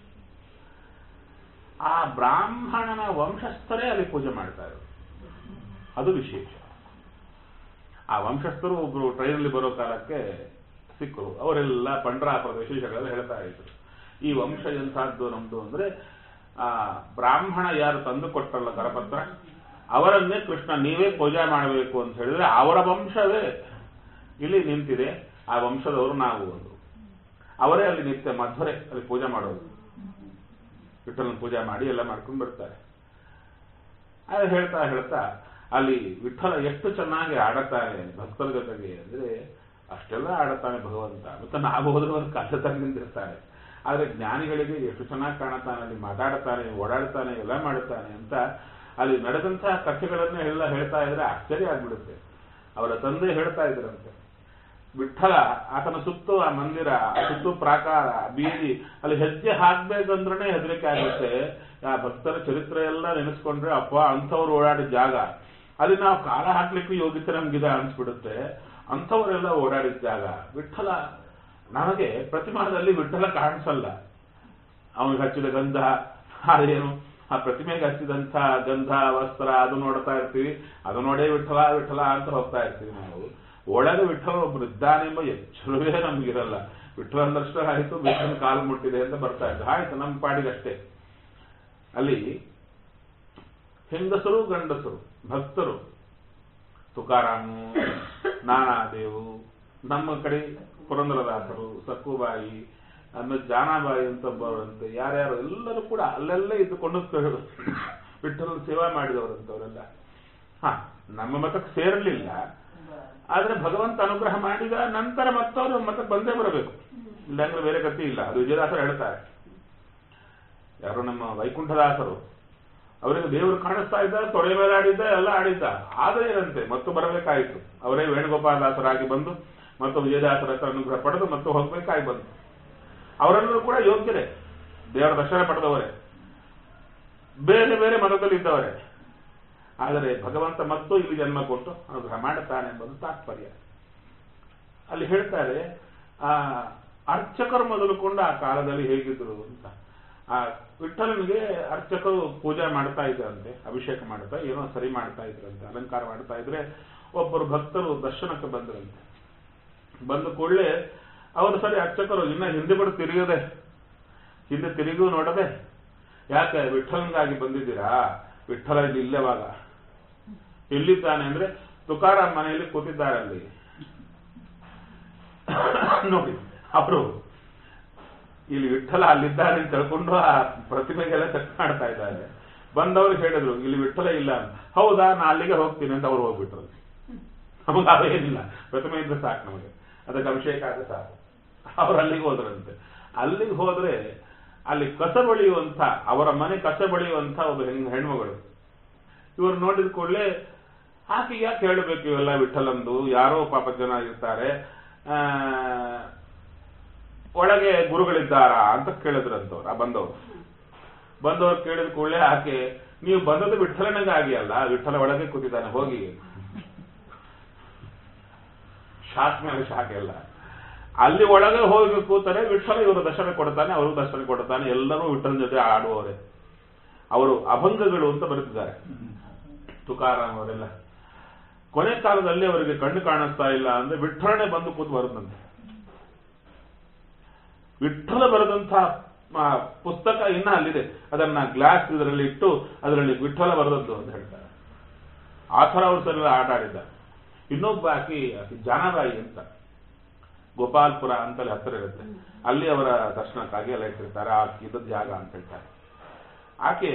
ಆ ಬ್ರಾಹ್ಮಣನ ವಂಶಸ್ಥರೇ ಅಲ್ಲಿ ಪೂಜೆ ಮಾಡ್ತಾರೆ ಅದು ವಿಶೇಷ ಆ ವಂಶಸ್ಥರು ಒಬ್ರು ಟ್ರೈನಲ್ಲಿ ಬರೋ ಕಾಲಕ್ಕೆ ಸಿಕ್ಕರು ಅವರೆಲ್ಲ ಪಂಡ್ರಾಪುರದ ವಿಶೇಷಗಳೆಲ್ಲ ಹೇಳ್ತಾ ಇದ್ರು ಈ ವಂಶ ಎಂಥದ್ದು ನಮ್ದು ಅಂದ್ರೆ ಆ ಬ್ರಾಹ್ಮಣ ಯಾರು ತಂದು ಕೊಟ್ಟರಲ್ಲ ಕರಪತ್ರ ಅವರನ್ನೇ ಕೃಷ್ಣ ನೀವೇ ಪೂಜೆ ಮಾಡಬೇಕು ಅಂತ ಹೇಳಿದ್ರೆ ಅವರ ವಂಶವೇ ಇಲ್ಲಿ ನಿಂತಿದೆ ಆ ವಂಶದವರು ನಾವು ಒಂದು ಅವರೇ ಅಲ್ಲಿ ನಿತ್ಯ ಮಧ್ವರೇ ಅಲ್ಲಿ ಪೂಜೆ ಮಾಡೋದು ವಿಠಲನ ಪೂಜೆ ಮಾಡಿ ಎಲ್ಲ ಮಾಡ್ಕೊಂಡು ಬರ್ತಾರೆ ಅದು ಹೇಳ್ತಾ ಹೇಳ್ತಾ ಅಲ್ಲಿ ವಿಠಲ ಎಷ್ಟು ಚೆನ್ನಾಗಿ ಆಡುತ್ತಾನೆ ಭಕ್ತರ ಜೊತೆಗೆ ಅಂದ್ರೆ ಅಷ್ಟೆಲ್ಲ ಆಡುತ್ತಾನೆ ಭಗವಂತ ಮತ್ತೆ ನಾವು ಹೋದ್ರೆ ಒಂದು ಕಷ್ಟದಲ್ಲಿ ನಿಂತಿರ್ತಾನೆ ಆದ್ರೆ ಜ್ಞಾನಿಗಳಿಗೆ ಎಷ್ಟು ಚೆನ್ನಾಗಿ ಕಾಣುತ್ತಾನೆ ಅಲ್ಲಿ ಮಾತಾಡುತ್ತಾನೆ ಓಡಾಡ್ತಾನೆ ಎಲ್ಲ ಮಾಡುತ್ತಾನೆ ಅಂತ ಅಲ್ಲಿ ನಡೆದಂತಹ ಕಥೆಗಳನ್ನ ಎಲ್ಲ ಹೇಳ್ತಾ ಇದ್ರೆ ಆಶ್ಚರ್ಯ ಆಗ್ಬಿಡುತ್ತೆ ಅವರ ತಂದೆ ಹೇಳ್ತಾ ಇದ್ರಂತೆ ವಿಠಲ ಆತನ ಸುತ್ತು ಆ ಮಂದಿರ ಆ ಸುತ್ತು ಪ್ರಾಕಾರ ಬೀದಿ ಅಲ್ಲಿ ಹೆಜ್ಜೆ ಹಾಕ್ಬೇಕಂದ್ರೆ ಹೆದರಿಕೆ ಆಗುತ್ತೆ ಆ ಭಕ್ತರ ಚರಿತ್ರೆ ಎಲ್ಲ ನೆನೆಸ್ಕೊಂಡ್ರೆ ಅಪ್ಪ ಅಂಥವ್ರು ಓಡಾಡಿದ ಜಾಗ ಅಲ್ಲಿ ನಾವು ಕಾಲ ಹಾಕ್ಲಿಕ್ಕೂ ಯೋಗ್ಯತೆ ನಮ್ಗಿದ ಅನ್ಸ್ಬಿಡುತ್ತೆ ಅಂಥವರೆಲ್ಲ ಓಡಾಡಿದ ಜಾಗ ವಿಠಲ ನಮಗೆ ಪ್ರತಿಮಾದಲ್ಲಿ ವಿಠಲ ಕಾಣಿಸಲ್ಲ ಅವನಿಗೆ ಹಚ್ಚಿದ ಗಂಧ ಅದೇನು ಆ ಪ್ರತಿಮೆಗೆ ಹಚ್ಚಿದಂಥ ಗಂಧ ವಸ್ತ್ರ ಅದು ನೋಡ್ತಾ ಇರ್ತೀವಿ ಅದು ನೋಡೇ ವಿಠಲ ವಿಠಲ ಅಂತ ಹೋಗ್ತಾ ಇರ್ತೀವಿ ನಾವು ಒಳಗೆ ವಿಠಲ ಒಬ್ರು ಇದ್ದಾನೆಂಬ ಎಚ್ಚರವೇ ನಮಗಿರಲ್ಲ ವಿಠಲಂದಷ್ಟು ಆಯ್ತು ಬೇಕನ ಕಾಲು ಮುಟ್ಟಿದೆ ಅಂತ ಬರ್ತಾ ಇತ್ತು ಆಯ್ತು ನಮ್ಮ ಪಾಡಿಗಷ್ಟೇ ಅಲ್ಲಿ ಹೆಂಗಸರು ಗಂಡಸರು ಭಕ್ತರು ತುಕಾರಾಮು ನಾನಾದೇವು ನಮ್ಮ ಕಡೆ ಪುರಂದರದಾಸರು ಸಕ್ಕುಬಾಯಿ ಆಮೇಲೆ ಜಾನಾಬಾಯಿ ಅಂತ ಬರುವಂತೆ ಯಾರ್ಯಾರು ಎಲ್ಲರೂ ಕೂಡ ಅಲ್ಲೆಲ್ಲೇ ಇದ್ದುಕೊಂಡು ವಿಠಲನ ಸೇವಾ ಮಾಡಿದವರಂತವರೆಲ್ಲ ಹಾ ನಮ್ಮ ಮತಕ್ಕೆ ಸೇರಲಿಲ್ಲ ಆದ್ರೆ ಭಗವಂತ ಅನುಗ್ರಹ ಮಾಡಿದ ನಂತರ ಮತ್ತವರು ಮತಕ್ಕೆ ಬಂದೇ ಬರಬೇಕು ಇಲ್ಲಾಂದ್ರೆ ಬೇರೆ ಗತಿ ಇಲ್ಲ ಅದು ವಿಜಯದಾಸರು ಹೇಳ್ತಾರೆ ಯಾರು ನಮ್ಮ ವೈಕುಂಠದಾಸರು ಅವರಿಗೆ ದೇವರು ಕಾಣಿಸ್ತಾ ಇದ್ದ ತೊಡೆ ಮೇಲೆ ಆಡಿದ್ದ ಎಲ್ಲ ಆಡಿದ್ದ ಆದ್ರೆ ಏನಂತೆ ಮತ್ತು ಬರಬೇಕಾಯಿತು ಅವರೇ ವೇಣುಗೋಪಾಲ ದಾಸರಾಗಿ ಬಂದು ಮತ್ತು ವಿಜಯದಾಸರ ಹತ್ರ ಅನುಗ್ರಹ ಪಡೆದು ಮತ್ತು ಹೋಗ್ಬೇಕಾಗಿ ಬಂತು ಅವರೆಲ್ಲರೂ ಕೂಡ ಯೋಗ್ಯರೇ ದೇವರ ದರ್ಶನ ಪಡೆದವರೇ ಬೇರೆ ಬೇರೆ ಮತದಲ್ಲಿ ಇದ್ದವರೇ ಆದರೆ ಭಗವಂತ ಮತ್ತು ಇಲ್ಲಿ ಜನ್ಮ ಕೊಟ್ಟು ಅನುಗ್ರಹ ಮಾಡುತ್ತಾನೆ ಎಂಬುದು ತಾತ್ಪರ್ಯ ಅಲ್ಲಿ ಹೇಳ್ತಾರೆ ಆ ಅರ್ಚಕರು ಮೊದಲುಕೊಂಡು ಆ ಕಾಲದಲ್ಲಿ ಹೇಗಿದ್ರು ಅಂತ ಆ ವಿಠಲನಿಗೆ ಅರ್ಚಕರು ಪೂಜೆ ಮಾಡ್ತಾ ಇದ್ರಂತೆ ಅಭಿಷೇಕ ಮಾಡ್ತಾ ಏನೋ ಸರಿ ಮಾಡ್ತಾ ಇದ್ರಂತೆ ಅಲಂಕಾರ ಮಾಡ್ತಾ ಇದ್ರೆ ಒಬ್ಬರು ಭಕ್ತರು ದರ್ಶನಕ್ಕೆ ಬಂದ್ರಂತೆ ಬಂದ ಕೂಡಲೇ ಅವರು ಸರಿ ಅರ್ಚಕರು ಇನ್ನ ಹಿಂದೆ ಬಿಡು ತಿರುಗದೆ ಹಿಂದೆ ತಿರುಗೂ ನೋಡದೆ ಯಾಕೆ ವಿಠಲನ್ಗಾಗಿ ಬಂದಿದ್ದೀರಾ ವಿಠಲ ಇಲ್ಲಿ ಇಲ್ಲವಾಗ ಎಲ್ಲಿದ್ದಾನೆ ಅಂದ್ರೆ ತುಕಾರಾಮ್ ಮನೆಯಲ್ಲಿ ಕೂತಿದ್ದಾರೆ ಅಲ್ಲಿ ನೋಡಿ ಅವರು ಇಲ್ಲಿ ವಿಠಲ ಅಲ್ಲಿದ್ದಾರೆ ಅಂತ ತಿಳ್ಕೊಂಡು ಆ ಪ್ರತಿಮೆಗೆಲ್ಲ ಚೆಕ್ ಮಾಡ್ತಾ ಇದ್ದಾರೆ ಬಂದವರು ಹೇಳಿದ್ರು ಇಲ್ಲಿ ವಿಠಲ ಇಲ್ಲ ಅಂತ ಹೌದಾ ನಾ ಅಲ್ಲಿಗೆ ಹೋಗ್ತೀನಿ ಅಂತ ಅವ್ರು ಹೋಗ್ಬಿಟ್ರು ನಮಗೆ ಅವೇನಿಲ್ಲ ಪ್ರತಿಮೆ ಇದ್ರೆ ಸಾಕು ನಮಗೆ ಅದಕ್ಕೆ ಅಭಿಷೇಕ ಆದ್ರೆ ಸಾಕು ಅವ್ರು ಅಲ್ಲಿಗೆ ಹೋದ್ರಂತೆ ಅಲ್ಲಿಗೆ ಹೋದ್ರೆ ಅಲ್ಲಿ ಕಸ ಬಳಿಯುವಂತ ಅವರ ಮನೆ ಕಸ ಬಳಿಯುವಂತ ಒಬ್ಬ ಹೆಣ್- ಹೆಣ್ಮಗಳು ಇವರು ನೋಡಿದ ಕೂಡಲೇ ಆಕೆ ಯಾಕೆ ಹೇಳಬೇಕು ಇವೆಲ್ಲ ವಿಠಲಂದು ಯಾರೋ ಪಾಪ ಜನ ಇರ್ತಾರೆ ಆ, ಒಳಗೆ ಗುರುಗಳಿದ್ದಾರಾ ಅಂತ ಕೇಳಿದ್ರಂತವ್ರು ಆ ಬಂದವರು ಬಂದವರು ಕೇಳಿದ ಕೂಡಲೇ ಆಕೆ ನೀವು ಬಂದದ್ದು ವಿಠಲನಿಗಾಗಿ ಅಲ್ಲ ವಿಠಲ ಒಳಗೆ ಕೂತಿದ್ದಾನೆ ಹೋಗಿ ಶಾಕ್ ಮೇಲೆ ಶಾಕ್ ಎಲ್ಲ ಅಲ್ಲಿ ಒಳಗೆ ಹೋಗಿ ಕೂತಾರೆ ವಿಠಲ ಇವರು ದರ್ಶನ ಕೊಡ್ತಾನೆ ಅವರು ದರ್ಶನ ಕೊಡ್ತಾನೆ ಎಲ್ಲರೂ ವಿಠಲನ ಜೊತೆ ಆಡುವವರೇ ಅವರು ಅಭಂಗಗಳು ಅಂತ ಬರುತ್ತಿದ್ದಾರೆ ತುಕಾರಾಮ್ ಅವರೆಲ್ಲ ಕೊನೆ ಕಾಲದಲ್ಲಿ ಅವರಿಗೆ ಕಣ್ಣು ಕಾಣಿಸ್ತಾ ಇಲ್ಲ ಅಂದ್ರೆ ವಿಠಲನೆ ಬಂದು ಕೂತು ಬರುತ್ತಂತೆ ವಿಠಲ ಬರೆದಂತ ಆ, ಪುಸ್ತಕ ಇನ್ನ ಅಲ್ಲಿದೆ ಅದನ್ನ ಗ್ಲಾಸ್ ಇದರಲ್ಲಿ ಇಟ್ಟು ಅದರಲ್ಲಿ ವಿಠಲ ಬರೆದದ್ದು ಅಂತ ಹೇಳ್ತಾರೆ ಆ ಥರ ಅವ್ರು ಸರಿ ಆಟ ಆಡಿದ್ದ ಇನ್ನೊಬ್ಬ ಆಕಿ ಆಕಿ ಜಾನಬಾಯಿ ಅಂತ ಗೋಪಾಲ್ಪುರ ಅಂತಲ್ಲಿ ಹತ್ತಿರ ಇರುತ್ತೆ ಅಲ್ಲಿ ಅವರ ದರ್ಶನಕ್ಕಾಗಿ ಎಲ್ಲ ಇಟ್ಟಿರ್ತಾರೆ ಆ ಇದ್ದದ ಜಾಗ ಅಂತ ಹೇಳ್ತಾರೆ ಆಕೆ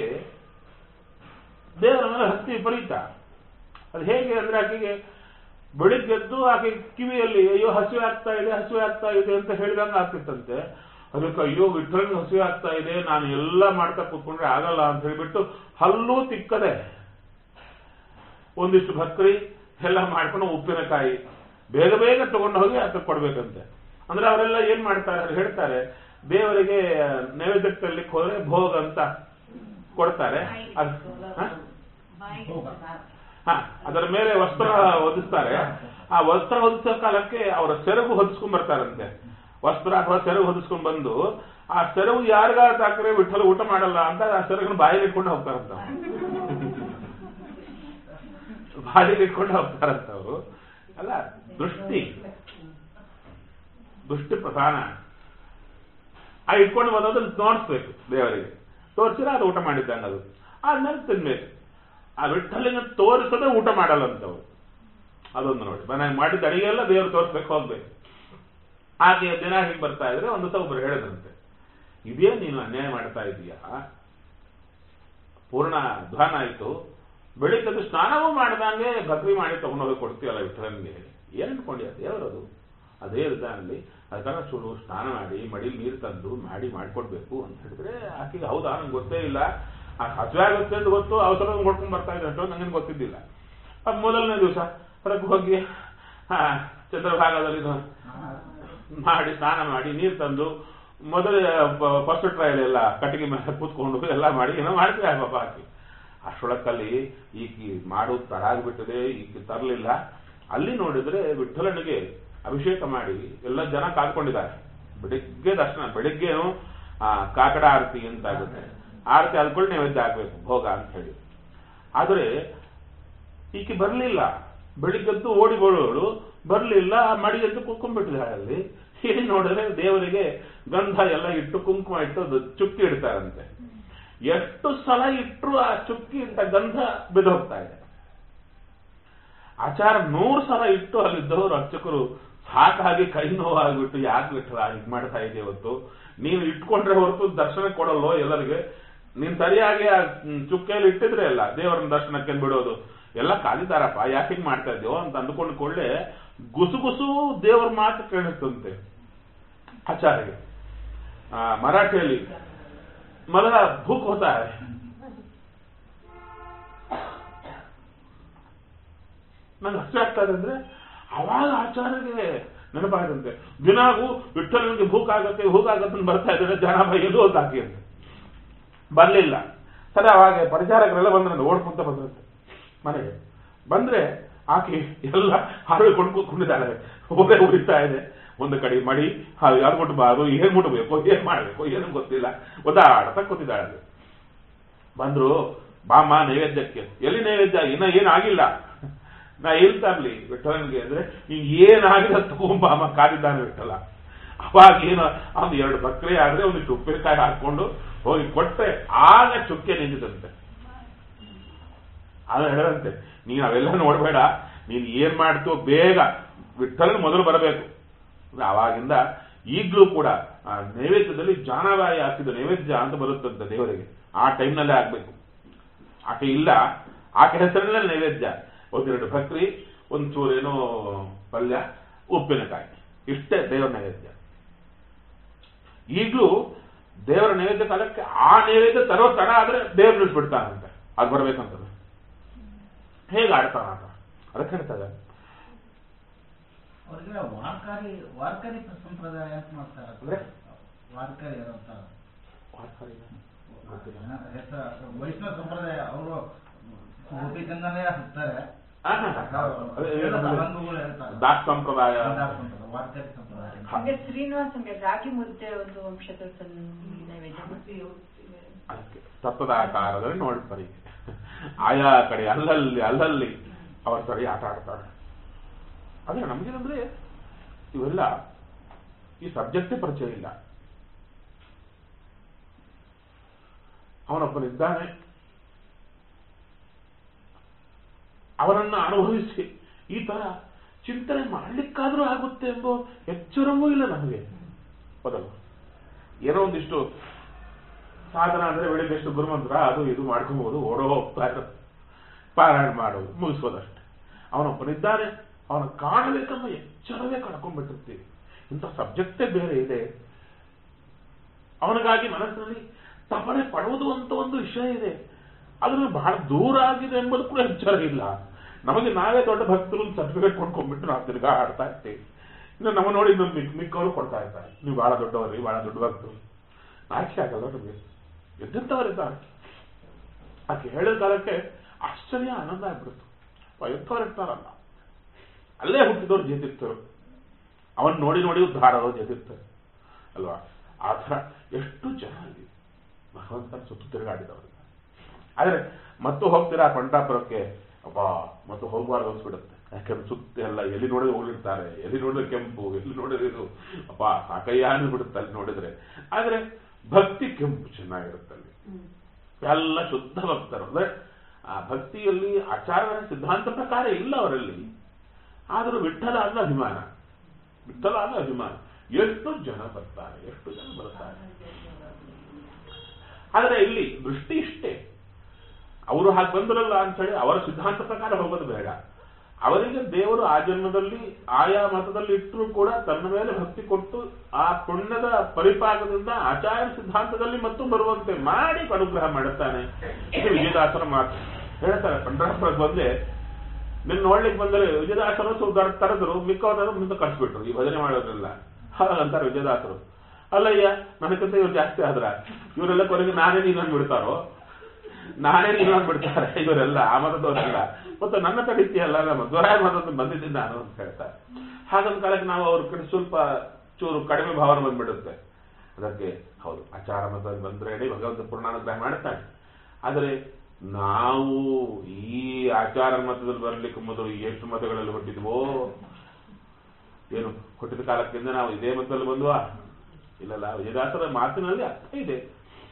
ದೇವರ ಮೇಲೆ ಹತ್ತಿ ವಿಪರೀತ ಅದು ಹೇಗೆ ಅಂದ್ರೆ ಆಕೆಗೆ ಬೆಳಿಗ್ಗೆದ್ದು ಆಕೆ ಕಿವಿಯಲ್ಲಿ ಅಯ್ಯೋ ಹಸಿವೆ ಆಗ್ತಾ ಇದೆ ಹಸಿವೆ ಆಗ್ತಾ ಇದೆ ಅಂತ ಹೇಳಿದಂಗ ಆಗ್ತಿತ್ತಂತೆ ಅದಕ್ಕೆ ಅಯ್ಯೋ ವಿಠಲನ್ ಹಸಿವೆ ಆಗ್ತಾ ಇದೆ ನಾನು ಎಲ್ಲ ಮಾಡ್ತಾ ಕೂತ್ಕೊಂಡ್ರೆ ಆಗಲ್ಲ ಅಂತ ಹೇಳ್ಬಿಟ್ಟು ಹಲ್ಲೂ ತಿಕ್ಕದೆ ಒಂದಿಷ್ಟು ಭಕ್ರಿ ಎಲ್ಲ ಮಾಡ್ಕೊಂಡು ಉಪ್ಪಿನಕಾಯಿ ಬೇಗ ಬೇಗ ತಗೊಂಡು ಹೋಗಿ ಅದಕ್ಕೆ ಕೊಡ್ಬೇಕಂತೆ ಅಂದ್ರೆ ಅವರೆಲ್ಲ ಏನ್ ಮಾಡ್ತಾರೆ ಅವ್ರು ಹೇಳ್ತಾರೆ ದೇವರಿಗೆ ನೈವೇದ್ಯಕ್ಕೆ ತರ್ಲಿಕ್ಕೆ ಹೋದ್ರೆ ಭೋಗ ಅಂತ ಕೊಡ್ತಾರೆ ಅದ್ ಹ? ಬಾಯಿಗೆ ಹ, ಅದರ ಮೇಲೆ ವಸ್ತ್ರ ಹೊದಿಸ್ತಾರೆ ಆ ವಸ್ತ್ರ ಹೊದಿಸೋ ಕಾಲಕ್ಕೆ ಅವರ ಸೆರಗು ಹೊದಿಸ್ಕೊಂಡ್ ಬರ್ತಾರಂತೆ ವಸ್ತ್ರ ಅಥವಾ ಸೆರಗು ಹೊದಿಸ್ಕೊಂಡ್ ಬಂದು ಆ ಸೆರಗು ಯಾರಿಗಾರ ತಾಕ್ರೆ ವಿಠಲ ಊಟ ಮಾಡಲ್ಲ ಅಂತ ಆ ಸೆರಗನ್ನು ಬಾಯಲ್ಲಿ ಇಟ್ಕೊಂಡು ಹೋಗ್ತಾರಂತ ಬಾಯಲ್ಲಿ ಇಟ್ಕೊಂಡು ಹೋಗ್ತಾರಂತ ಅವರು ಅಲ್ಲ ದೃಷ್ಟಿ ದೃಷ್ಟಿ ಪ್ರಧಾನ ಆ ಇಟ್ಕೊಂಡು ಬಂದದನ್ನ ತೋರಿಸ್ಬೇಕು ದೇವರಿಗೆ ತೋರಿಸಿದ್ರೆ ಅದು ಊಟ ಮಾಡಿದ್ದಂಗೆ ಅದು ಆದ್ಮೇಲೆ ತಿನ್ಬೇಕು ಆ ವಿಠಲಿನ ತೋರಿಸದೆ ಊಟ ಮಾಡಲ್ಲ ಅಂತವ್ರು ಅದೊಂದು ನೋಡಿ ಮನೆಗೆ ಮಾಡಿದ ಅಡಿಗೆ ಎಲ್ಲ ದೇವ್ರು ತೋರಿಸ್ಬೇಕು ಹೋಗ್ಬೇಕು ಆಕೆ ದಿನ ಹೀಗೆ ಬರ್ತಾ ಇದ್ರೆ ಒಂದು ಸಲ ಒಬ್ರು ಹೇಳಿದ್ರಂತೆ ಇದೇ ನೀನು ಅನ್ಯಾಯ ಮಾಡ್ತಾ ಇದೀಯಾ ಪೂರ್ಣ ಧ್ವಾನ ಆಯ್ತು ಬೆಳಿಗ್ಗೆ ಸ್ನಾನವೂ ಮಾಡ್ದಂಗೆ ಭಕ್ರಿ ಮಾಡಿ ತಗೊಂಡು ಹೋಗಿ ಕೊಡ್ತೀಯಲ್ಲ ವಿಠಲನ್ಗೆ ಏನ್ ಅನ್ಕೊಂಡಿ ದೇವರದು ಅದೇ ಅಲ್ಲಿ ಅದಕ್ಕಾಗ ಚೂರು ಸ್ನಾನ ಮಾಡಿ ಮಡಿಲಿ ನೀರು ತಂದು ಮಾಡಿ ಮಾಡ್ಕೊಡ್ಬೇಕು ಅಂತ ಹೇಳಿದ್ರೆ ಆಕೆಗೆ ಹೌದಾ ನಂಗೆ ಗೊತ್ತೇ ಇಲ್ಲ ಆ ಹಸುವೆ ಆಗುತ್ತೆ ಅಂತ ಗೊತ್ತು ಅವಸರ ನೋಡ್ಕೊಂಡ್ ಬರ್ತಾ ಇದ್ರೆ ಅಷ್ಟೋ ನಂಗೇನು ಗೊತ್ತಿದ್ದಿಲ್ಲ ಅದ್ ಮೊದಲನೇ ದಿವಸ ಹೊರಗೆ ಹೋಗಿ ಹಾ ಚಂದ್ರಭಾಗದಲ್ಲಿ ಇದು ಮಾಡಿ ಸ್ನಾನ ಮಾಡಿ ನೀರು ತಂದು ಮೊದಲ ಫಸ್ಟ್ ಟ್ರಯಲ್ ಎಲ್ಲ ಕಟ್ಟಿಗೆ ಮೇಲೆ ಕೂತ್ಕೊಂಡು ಎಲ್ಲ ಮಾಡಿ ಏನೋ ಮಾಡ್ತೀವಿ ಪಾಪ ಆಕಿ ಅಷ್ಟೊಳಕ್ಕಲ್ಲಿ ಈಕಿ ಮಾಡೋದು ತಡ ಆಗ್ಬಿಟ್ಟಿದೆ ಈಕಿ ತರಲಿಲ್ಲ ಅಲ್ಲಿ ನೋಡಿದ್ರೆ ವಿಠಲನಿಗೆ ಅಭಿಷೇಕ ಮಾಡಿ ಎಲ್ಲ ಜನ ಕಾದ್ಕೊಂಡಿದ್ದಾರೆ ಬೆಳಿಗ್ಗೆ ದರ್ಶನ ಬೆಳಿಗ್ಗೆನು ಆ, ಕಾಕಡ ಆರತಿ ಅಂತ ಆಗುತ್ತೆ ಆರತಿ ಆದ್ಕೊಂಡು ನೈವೇದ್ಯ ಆಗ್ಬೇಕು ಭೋಗ ಅಂತ ಹೇಳಿ ಆದ್ರೆ ಈಕೆ ಬರ್ಲಿಲ್ಲ ಬೆಳಿಗ್ಗೆದ್ದು ಓಡಿ ಬರೋಳು ಬರ್ಲಿಲ್ಲ ಆ ಮಡಿಯದ್ದು ಕುತ್ಕೊಂಡ್ಬಿಟ್ಟಿದ್ದಾಳೆ ಅಲ್ಲಿ ಏನ್ ನೋಡಿದ್ರೆ ದೇವರಿಗೆ ಗಂಧ ಎಲ್ಲ ಇಟ್ಟು ಕುಂಕುಮ ಇಟ್ಟು ಅದು ಚುಕ್ಕಿ ಇಡ್ತಾರಂತೆ ಎಷ್ಟು ಸಲ ಇಟ್ಟರು ಆ ಚುಕ್ಕಿ ಇಟ್ಟ ಗಂಧ ಬಿದ್ದೋಗ್ತಾ ಇದೆ ಆಚಾರ ನೂರು ಸಲ ಇಟ್ಟು ಅಲ್ಲಿದ್ದವರು ಅರ್ಚಕರು ಸಾಕಾಗಿ ಕೈ ನೋವಾಗಿಬಿಟ್ಟು ಯಾಕೆ ಬಿಟ್ಟರ ಇದು ಮಾಡ್ತಾ ಇದೆ ಇವತ್ತು ನೀನು ಇಟ್ಕೊಂಡ್ರೆ ಹೊರತು ದರ್ಶನ ಕೊಡಲ್ವೋ ಎಲ್ಲರಿಗೆ ನೀನ್ ಸರಿಯಾಗಿ ಆ ಹ್ಮ್, ಚುಕ್ಕೆಯಲ್ಲಿ ಇಟ್ಟಿದ್ರೆ ಅಲ್ಲ ದೇವರನ್ನ ದರ್ಶನಕ್ಕೆ ಬಿಡೋದು ಎಲ್ಲ ಕಾಲಿದಾರಪ್ಪ ಯಾಕೆ ಹಿಂಗ್ ಮಾಡ್ತಾ ಇದ್ದೇವೋ ಅಂತ ಅಂದುಕೊಂಡು ಕೊಳ್ಳೆ ಗುಸುಗುಸು ದೇವರ ಮಾತು ಕೇಳಿಸ್ತಂತೆ ಆಚಾರ್ಯಗೆ ಆ, ಮರಾಠಿಯಲ್ಲಿ ಮೊದಲ ಭೂಕ್ ಹೋತಾ है ನಂಗೆ ಅಷ್ಟೇ ಆಗ್ತಾ ಇದೆ ಅಂದ್ರೆ ಅವಾಗ ಆಚಾರ್ಯಗೆ ನೆನಪಾಗಂತೆ ದಿನಾಗೂ ವಿಠಲನಿಗೆ ಭೂಕಾಗತ್ತೆ ಭೂಕಾಗತ್ತೆ ಅಂತ ಬರ್ತಾ ಇದ್ದಾರೆ ಜನ ಬೈಯಲು ಅಂತ ಹಾಕಿ ಅಂತ ಬರ್ಲಿಲ್ಲ ಸರಿ ಅವಾಗ ಪರಿಚಾರಕರೆಲ್ಲ ಬಂದ್ರೆ ಓಡ್ಕೊಂತ ಬಂದ್ರಂತೆ ಮನೆಗೆ ಬಂದ್ರೆ ಆಕೆ ಎಲ್ಲ ಹಾರು ಕೊಂಡು ಕೂತ್ಕೊಂಡಿದ್ದಾಳೆ ಒಬ್ಬರೇ ಉರಿತಾ ಇದೆ ಒಂದು ಕಡೆ ಮಡಿ ಹಾವು ಯಾರು ಮುಟ್ಟಬಾರದು ಏನ್ ಮುಟ್ಟಬೇಕು ಏನ್ ಮಾಡ್ಬೇಕು ಏನು ಗೊತ್ತಿಲ್ಲ ಒದ್ದಾಡ್ತಾ ಕೂತಿದ್ದಾಳೆ ಅಲ್ಲಿ. ಬಂದ್ರು ಬಾಮ್ಮ ನೈವೇದ್ಯಕ್ಕೆ ಎಲ್ಲಿ ನೈವೇದ್ಯ ಇನ್ನ ಏನಾಗಿಲ್ಲ ನಾ ಎಲ್ಲಿ ತರ್ಲಿ ವಿಠಲನ್ಗೆ ಅಂದ್ರೆ ಈಗ ಏನಾಗಿದೆ ತಗೊಂಬಾಮ ಕಾದಿದ್ದಾನೆ ವಿಠಲ ಅವಾಗ ಏನು ಅವ್ನು ಎರಡು ಬಕ್ರೆ ಆದ್ರೆ ಒಂದು ಉಪ್ಪಿನಕಾಯಿ ಹಾಕೊಂಡು ಹೋಗಿ ಕೊಟ್ರೆ ಆಗ ಚುಕ್ಕೆ ನಿಂತಿದಂತೆ ಆಗ ಹೇಳದಂತೆ ನೀನು ಅವೆಲ್ಲ ನೋಡ್ಬೇಡ ನೀನ್ ಏನ್ ಮಾಡ್ತೀವೋ ಬೇಗ ವಿಠಲನ್ ಮೊದಲು ಬರಬೇಕು ಅಂದ್ರೆ ಅವಾಗಿಂದ ಈಗಲೂ ಕೂಡ ಆ ನೈವೇದ್ಯದಲ್ಲಿ ಜಾನವಾಯಿ ಹಾಕಿದ ನೈವೇದ್ಯ ಅಂತ ಬರುತ್ತಂತೆ ದೇವರಿಗೆ ಆ ಟೈಮ್ನಲ್ಲೇ ಆಗ್ಬೇಕು ಆಕೆ ಇಲ್ಲ ಆಕೆ ಹೆಸರಿನಲ್ಲಿ ನೈವೇದ್ಯ ಒಂದೆರಡು ಭಕ್ರಿ ಒಂದು ಚೂರೇನೋ ಪಲ್ಯ ಉಪ್ಪಿನಕಾಯಿ ಇಷ್ಟೇ ದೇವರ ನೈವೇದ್ಯ ಈಗಲೂ ದೇವರ ನೈವೇದ್ಯ ಕಾಲಕ್ಕೆ ಆ ನೈವೇದ್ಯ ತರೋ ತಡ ಆದ್ರೆ ದೇವ್ರು ನಿಲ್ಲಿಸ್ಬಿಡ್ತಾನಂತೆ ಅದು ಬರ್ಬೇಕಂತದ ಹೇಗೆ ಆಡ್ತಾನ ಆತ ಅದಕ್ಕೆ ಹೇಳ್ತಾರೆ ಅವ್ರಿಗೆ ವಾರ್ಕಾರಿ ವಾರ್ಕರಿ ಸಂಪ್ರದಾಯ ಅಂತ ಮಾಡ್ತಾರೆ ಅಂದ್ರೆ? ವಾರ್ಕರಿ ಅಂತ ಗೊತ್ತಿಲ್ಲ. ಹೆಸರು ವೈಷ್ಣವ ಸಂಪ್ರದಾಯ ಅವರು ಗೋಪಿಕಂದನೇ ಹತ್ತಾರೆ ಆ, ಹಾ, ಹಾ. ಅದೇ ಏನು ರಂಗುಗಳು ಹೇಳ್ತಾರೆ ದಾಸ್ ಸಂಪ್ರದಾಯ ದಾಸ್ ಸಂಪ್ರದಾಯ, ವಾರ್ಕರಿ ಸಂಪ್ರದಾಯ ಹಂಗೆ ಶ್ರೀನಿವಾಸಂಗೆ ರಾಗಿ ಮುದ್ದೆ ಒಂದು ವಂಶದ ನೈವೇದ್ಯ ಅದಕ್ಕೆ ತತ್ವದ ಆಕಾರದಲ್ಲಿ ನೋಡ್ತಾರೆ ಆಯಾ ಕಡೆ ಅಲ್ಲಲ್ಲಿ ಅಲ್ಲಲ್ಲಿ ಅವ್ರ ಸರಿ ಆಟ ಆಡ್ತಾರೆ ಅದೇ ನಮಗೇನಂದ್ರೆ ಇವೆಲ್ಲ ಈ ಸಬ್ಜೆಕ್ಟೇ ಪರಿಚಯ ಇಲ್ಲ ಅವನೊಬ್ಬನಿದ್ದಾನೆ ಅವನನ್ನ ಅನುಭವಿಸಿ ಈ ತರ ಚಿಂತನೆ ಮಾಡ್ಲಿಕ್ಕಾದ್ರೂ ಆಗುತ್ತೆ ಎಂಬ ಎಚ್ಚರವೂ ಇಲ್ಲ ನಮಗೆ ಹೌದಲ್ವ ಏನೋ ಒಂದಿಷ್ಟು ಸಾಧನ ಅಂದ್ರೆ ಬೆಳಿಗ್ಗೆ ಎಷ್ಟು ಗುರುಮಂತ್ರ ಅದು ಇದು ಮಾಡ್ಕೊಬಹುದು ಓಡೋ ಹೋಗ್ತಾ ಇರೋದು ಪಾರಾಯಣ ಮಾಡೋದು ಮುಗಿಸೋದಷ್ಟೇ ಅವನೊಬ್ಬನಿದ್ದಾನೆ ಅವನ ಕಾಣಬೇಕೆಂಬ ಎಚ್ಚರವೇ ಕಳ್ಕೊಂಡ್ಬಿಟ್ಟಿರ್ತೀವಿ ಇಂಥ ಸಬ್ಜೆಕ್ಟೇ ಬೇರೆ ಇದೆ ಅವನಿಗಾಗಿ ಮನಸ್ಸಿನಲ್ಲಿ ತಪನೆ ಪಡುವುದು ಅಂತ ಒಂದು ವಿಷಯ ಇದೆ ಅದನ್ನು ಬಹಳ ದೂರ ಆಗಿದೆ ಎಂಬುದು ಕೂಡ ಎಚ್ಚರ ಇಲ್ಲ ನಮಗೆ ನಾವೇ ದೊಡ್ಡ ಭಕ್ತರು ಸರ್ಟಿಫಿಕೇಟ್ ಕೊಂಡ್ಕೊಂಡ್ಬಿಟ್ಟು ನಾವು ತಿರ್ಗಾ ಆಡ್ತಾ ಇರ್ತೀವಿ ಇನ್ನು ನಮ್ಮ ನೋಡಿ ಇನ್ನೊಂದು ಮಿಕ್ ಮಿಕ್ಕವರು ಕೊಡ್ತಾ ಇರ್ತಾರೆ ನೀವು ಬಹಳ ದೊಡ್ಡವರಿ ಬಹಳ ದೊಡ್ಡ ಭಕ್ತರು ನಾಚಿಕೆ ಆಗಲ್ಲ ನಮಗೆ ಎದ್ದಂಥವರಿದ್ದಾರೆ ಆಕೆ ಹೇಳಿದ ಕಾಲಕ್ಕೆ ಆಶ್ಚರ್ಯ ಆನಂದ ಆಗ್ಬಿಡ್ತು ಎಂಥವ್ರಿರ್ತಾರಲ್ಲ ಅಲ್ಲೇ ಹುಟ್ಟಿದವ್ರು ಜೇತಿರ್ತರು ಅವನ್ ನೋಡಿ ನೋಡಿ ಉದ್ಧಾರವರು ಜೇತಿರ್ತಾರೆ ಅಲ್ವಾ ಆ ಥರ ಎಷ್ಟು ಜನ ಇಲ್ಲಿ ಭಗವಂತನ ಸುತ್ತು ತಿರುಗಾಡಿದವರು ಆದ್ರೆ ಮತ್ತು ಹೋಗ್ತೀರಾ ಪಂಟಾಪುರಕ್ಕೆ ಅಬ್ಬಾ ಮತ್ತು ಹೋಗಬಾರ್ದು ಅನ್ಸ್ಬಿಡುತ್ತೆ ಯಾಕಂದ್ರೆ ಸುತ್ತ ಎಲ್ಲ ಎಲ್ಲಿ ನೋಡಿದ್ರೆ ಹೋಗಿರ್ತಾರೆ ಎಲ್ಲಿ ನೋಡಿದ್ರೆ ಕೆಂಪು ಎಲ್ಲಿ ನೋಡಿದ್ರೆ ಇದು ಅಪ್ಪ ಸಾಕಯ್ಯ ಅಂದ್ಬಿಡುತ್ತೆ ಅಲ್ಲಿ ನೋಡಿದ್ರೆ ಆದ್ರೆ ಭಕ್ತಿ ಕೆಂಪು ಚೆನ್ನಾಗಿರುತ್ತೆ ಅಲ್ಲಿ ಎಲ್ಲ ಶುದ್ಧ ಭಕ್ತರು ಅಂದ್ರೆ ಆ ಭಕ್ತಿಯಲ್ಲಿ ಆಚಾರ ಸಿದ್ಧಾಂತ ಪ್ರಕಾರ ಇಲ್ಲ ಅವರಲ್ಲಿ ಆದರೂ ವಿಠಲ ಅಲ್ಲ ಅಭಿಮಾನ ವಿಠಲ ಅಲ್ಲ ಅಭಿಮಾನ ಎಷ್ಟು ಜನ ಬರ್ತಾರೆ ಎಷ್ಟು ಜನ ಬರ್ತಾರೆ ಆದರೆ ಇಲ್ಲಿ ದೃಷ್ಟಿ ಇಷ್ಟೇ ಅವರು ಹಾಗೆ ಬಂದ್ರಲ್ಲ ಅಂತೇಳಿ ಅವರ ಸಿದ್ಧಾಂತ ಪ್ರಕಾರ ಹೋಗೋದು ಬೇಡ ಅವರಿಗೆ ದೇವರು ಆ ಜನ್ಮದಲ್ಲಿ ಆಯಾ ಮತದಲ್ಲಿ ಇಟ್ಟರೂ ಕೂಡ ತನ್ನ ಮೇಲೆ ಭಕ್ತಿ ಕೊಟ್ಟು ಆ ಪುಣ್ಯದ ಪರಿಪಾಕದಿಂದ ಆಚಾರ ಸಿದ್ಧಾಂತದಲ್ಲಿ ಮತ್ತು ಬರುವಂತೆ ಮಾಡಿ ಅನುಗ್ರಹ ಮಾಡುತ್ತಾನೆ ಇದು ವಿಜಯದಾಸರ ಮಾತು ಹೇಳ್ತಾರೆ ಪಂಡರಾಪುರಕ್ಕೆ ಬಂದೆ ನಿನ್ನ ನೋಡ್ಲಿಕ್ಕೆ ಬಂದರೆ ವಿಜಯದಾಸರು ಸ್ವಲ್ಪ ತರದ್ರು ಮಿಕ್ಕವರನ್ನು ಮುಂದೆ ಕಳಿಸ್ಬಿಟ್ರು ಈ ಭಜನೆ ಮಾಡೋದ್ರಲ್ಲ ಹಾಗಂತಾರೆ ವಿಜಯದಾಸರು ಅಲ್ಲಯ್ಯ ನನಗಿಂತ ಇವ್ರು ಜಾಸ್ತಿ ಆದ್ರ ಇವರೆಲ್ಲ ಕೊನೆಗೆ ನಾನೇ ನೀನನ್ನು ಬಿಡ್ತಾರೋ ನಾನೇ ನೀನನ್ನು ಬಿಡ್ತಾರೆ ಇವರೆಲ್ಲ ಆ ಮತದವರೆಲ್ಲ ಮತ್ತೆ ನನ್ನ ತಡಿತೀಯಲ್ಲ ನಮ್ಮ ದ್ವರಾಯ ಮತದ ಬಂದಿದ್ದೀನಿ ನಾನು ಅಂತ ಹೇಳ್ತಾರೆ ಹಾಗಂದ ಕಾಲಕ್ಕೆ ನಾವು ಅವ್ರ ಕಡೆ ಸ್ವಲ್ಪ ಚೂರು ಕಡಿಮೆ ಭಾವನೆ ಬಂದ್ಬಿಡುತ್ತೆ ಅದಕ್ಕೆ ಹೌದು ಆಚಾರ ಮತದಲ್ಲಿ ಬಂದ್ರೆ ಭಗವಂತ ಪೂರ್ಣಾನುಗ್ರಹ ಮಾಡ್ತಾನೆ ಆದರೆ ನಾವು ಈ ಆಚಾರ ಮತದಲ್ಲಿ ಬರ್ಲಿಕ್ಕೆ ಮೊದಲು ಎಷ್ಟು ಮತಗಳಲ್ಲಿ ಹುಟ್ಟಿದ್ವೋ ಏನು ಹುಟ್ಟಿದ ಕಾಲಕ್ಕಿಂತ ನಾವು ಇದೇ ಮತದಲ್ಲಿ ಬಂದ್ವಾ ಇಲ್ಲಲ್ಲ ವಿಜಯದಾಸರ ಮಾತಿನಲ್ಲಿ ಅರ್ಥ ಇದೆ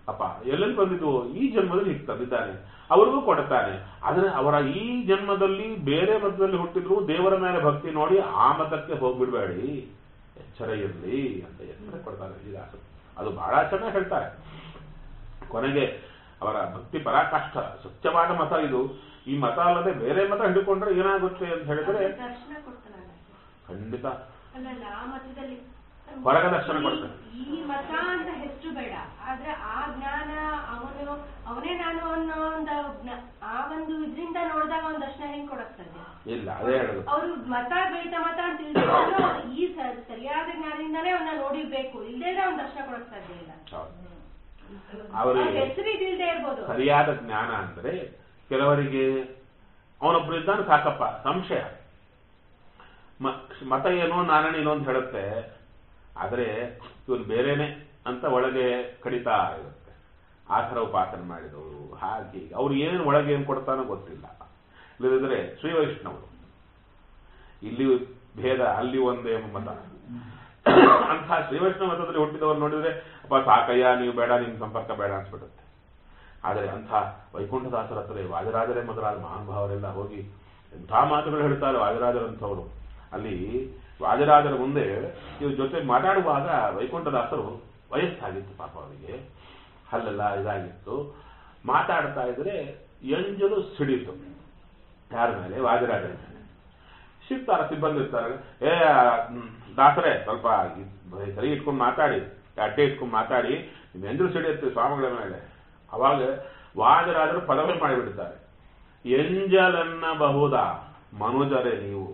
ಅಪ್ಪ ಎಲ್ಲೆಲ್ಲಿ ಬಂದಿದ್ದು ಈ ಜನ್ಮದಲ್ಲಿ ಹೀಗೆ ತಂದಿದ್ದಾನೆ ಅವರಿಗೂ ಕೊಡ್ತಾನೆ ಆದ್ರೆ ಅವರ ಈ ಜನ್ಮದಲ್ಲಿ ಬೇರೆ ಮತದಲ್ಲಿ ಹುಟ್ಟಿದ್ರು ದೇವರ ಮೇಲೆ ಭಕ್ತಿ ನೋಡಿ ಆ ಮತಕ್ಕೆ ಹೋಗ್ಬಿಡ್ಬೇಡಿ ಎಚ್ಚರ ಇರಲಿ ಅಂತ ಎಚ್ಚರ ಕೊಡ್ತಾರೆ ಈಗ ಅದು ಬಹಳ ಚೆನ್ನಾಗಿ ಹೇಳ್ತಾರೆ ಕೊನೆಗೆ ಅವರ ಭಕ್ತಿ ಪರಾಕಾಷ್ಠ ಸತ್ಯವಾದ ಮತ ಇದು ಈ ಮತ ಅಲ್ಲದೆ ಬೇರೆ ಮತ ಹಿಡ್ಕೊಂಡ್ರೆ ಏನಾಗುತ್ತೆ ಅಂತ ಹೇಳಿದ್ರೆ ದರ್ಶನ ಕೊಡ್ತಾನಲ್ಲ ಖಂಡಿತ ಅಲ್ಲಲ್ಲ ಆ ಮತದಲ್ಲಿ ಹೊರಗ ದರ್ಶನ ಕೊಡ್ತಾನೆ. ಈ ಮತ ಅಂತ ಹೆಸರು ಬೇಡ ಆದ್ರೆ ಆ ಜ್ಞಾನ ಅವನು ಅವನೇ ನಾನು ಅನ್ನೋ ಒಂದು ಜ್ಞಾ- ಆ ಒಂದು ಇದರಿಂದ ನೋಡಿದಾಗ ಒಂದು ದರ್ಶನ ಹೆಂಗ್ ಕೊಡಕ್ ಸಾಧ್ಯ ಇಲ್ಲ ಅದೇ ಹೇಳುದು ಅವರು ಮತ ದ್ವೈತ ಮತ ಅಂತ ತಿಳಿದ್ರು ಈ ಸ- ಸರಿಯಾದ ಜ್ಞಾನದಿಂದಾನೇ ಅವನ್ನ ನೋಡಿರ್ಬೇಕು ಇಲ್ದೇ ಇದ್ರೆ ಅವ್ನ ದರ್ಶನ ಕೊಡಕ್ ಸಾಧ್ಯ ಇಲ್ಲ ಹೌದು. ಅವರಿಗೆ ಹೆಸರು ಇದಿಲ್ದೇ ಇರ್ಬೋದು ಸರಿಯಾದ ಜ್ಞಾನ ಅಂದ್ರೆ ಕೆಲವರಿಗೆ ಅವನೊಬ್ರು ಇದ್ದಾನೆ ಸಾಕಪ್ಪ ಸಂಶಯ ಮ- ಮತ ಏನೋ ನಾನೇನೋ ಅಂತ ಹೇಳುತ್ತೆ ಆದ್ರೆ ಇವನು ಬೇರೆನೆ ಅಂತ ಒಳಗೆ ಕಡಿತಾ ಇರುತ್ತೆ ಆ ಥರ ಉಪಾಸನೆ ಮಾಡಿದವರು ಹಾಗೆ ಅವ್ರು ಏನೇನು ಒಳಗೆ ಏನು ಕೊಡ್ತಾನೋ ಗೊತ್ತಿಲ್ಲ ಇಲ್ಲದಿದ್ರೆ ಶ್ರೀ ವೈಷ್ಣವರು ಇಲ್ಲಿ ಭೇದ ಅಲ್ಲಿ ಒಂದೇ ಮತ ಅಂಥ ಶ್ರೀ ವೈಷ್ಣವ ಮತದಲ್ಲಿ ಹುಟ್ಟಿದವರು ನೋಡಿದ್ರೆ ಅಪ್ಪ ಸಾಕಯ್ಯ ನೀವು ಬೇಡ ನಿಮ್ ಸಂಪರ್ಕ ಬೇಡ ಅನ್ಸ್ಬಿಡುತ್ತೆ ಆದರೆ ಅಂಥ ವೈಕುಂಠದಾಸರ ಹತ್ರ ವಾಜರಾಜರೇ ಮೊದಲಾದ ಮಹಾನುಭಾವರೆಲ್ಲ ಹೋಗಿ ಎಂಥ ಮಾತುಗಳು ಹೇಳ್ತಾರೆ ವಾಜರಾಜರಂಥವ್ರು ಅಲ್ಲಿ ವಾಜರಾಜರ ಮುಂದೆ ಇವ್ರ ಜೊತೆ ಮಾತಾಡುವಾಗ ವೈಕುಂಠದಾಸರು ವಯಸ್ಸಾಗಿತ್ತು ಪಾಪ ಅವರಿಗೆ ಹಲ್ಲೆಲ್ಲ ಇದಾಗಿತ್ತು ಮಾತಾಡ್ತಾ ಇದ್ರೆ ಎಂಜಲು ಸಿಡಿತು ಯಾರ ಮೇಲೆ ವಾಜರಾಜರ ಮೇಲೆ ಸಿಗ್ತಾರ ಸಿಬ್ಬಂದಿ ಇರ್ತಾರೆ ಏ ಹ್ಮ್, ದಾಸರೇ ಸ್ವಲ್ಪ ಈ ಸರಿ ಇಟ್ಕೊಂಡು ಮಾತಾಡಿ ಅಡ್ಡೆ ಇಟ್ಕೊಂಡು ಮಾತಾಡಿ ನಿಮ್ ಎಂಜಲು ಸಿಡಿಯುತ್ತೆ ಸ್ವಾಮಿಗಳ ಮೇಲೆ ಅವಾಗ ವಾಜರಾಜರು ಪದವಿ ಮಾಡಿಬಿಡ್ತಾರೆ ಎಂಜಲನ್ನಬಹುದ ಮನುಜರೇ ನೀವು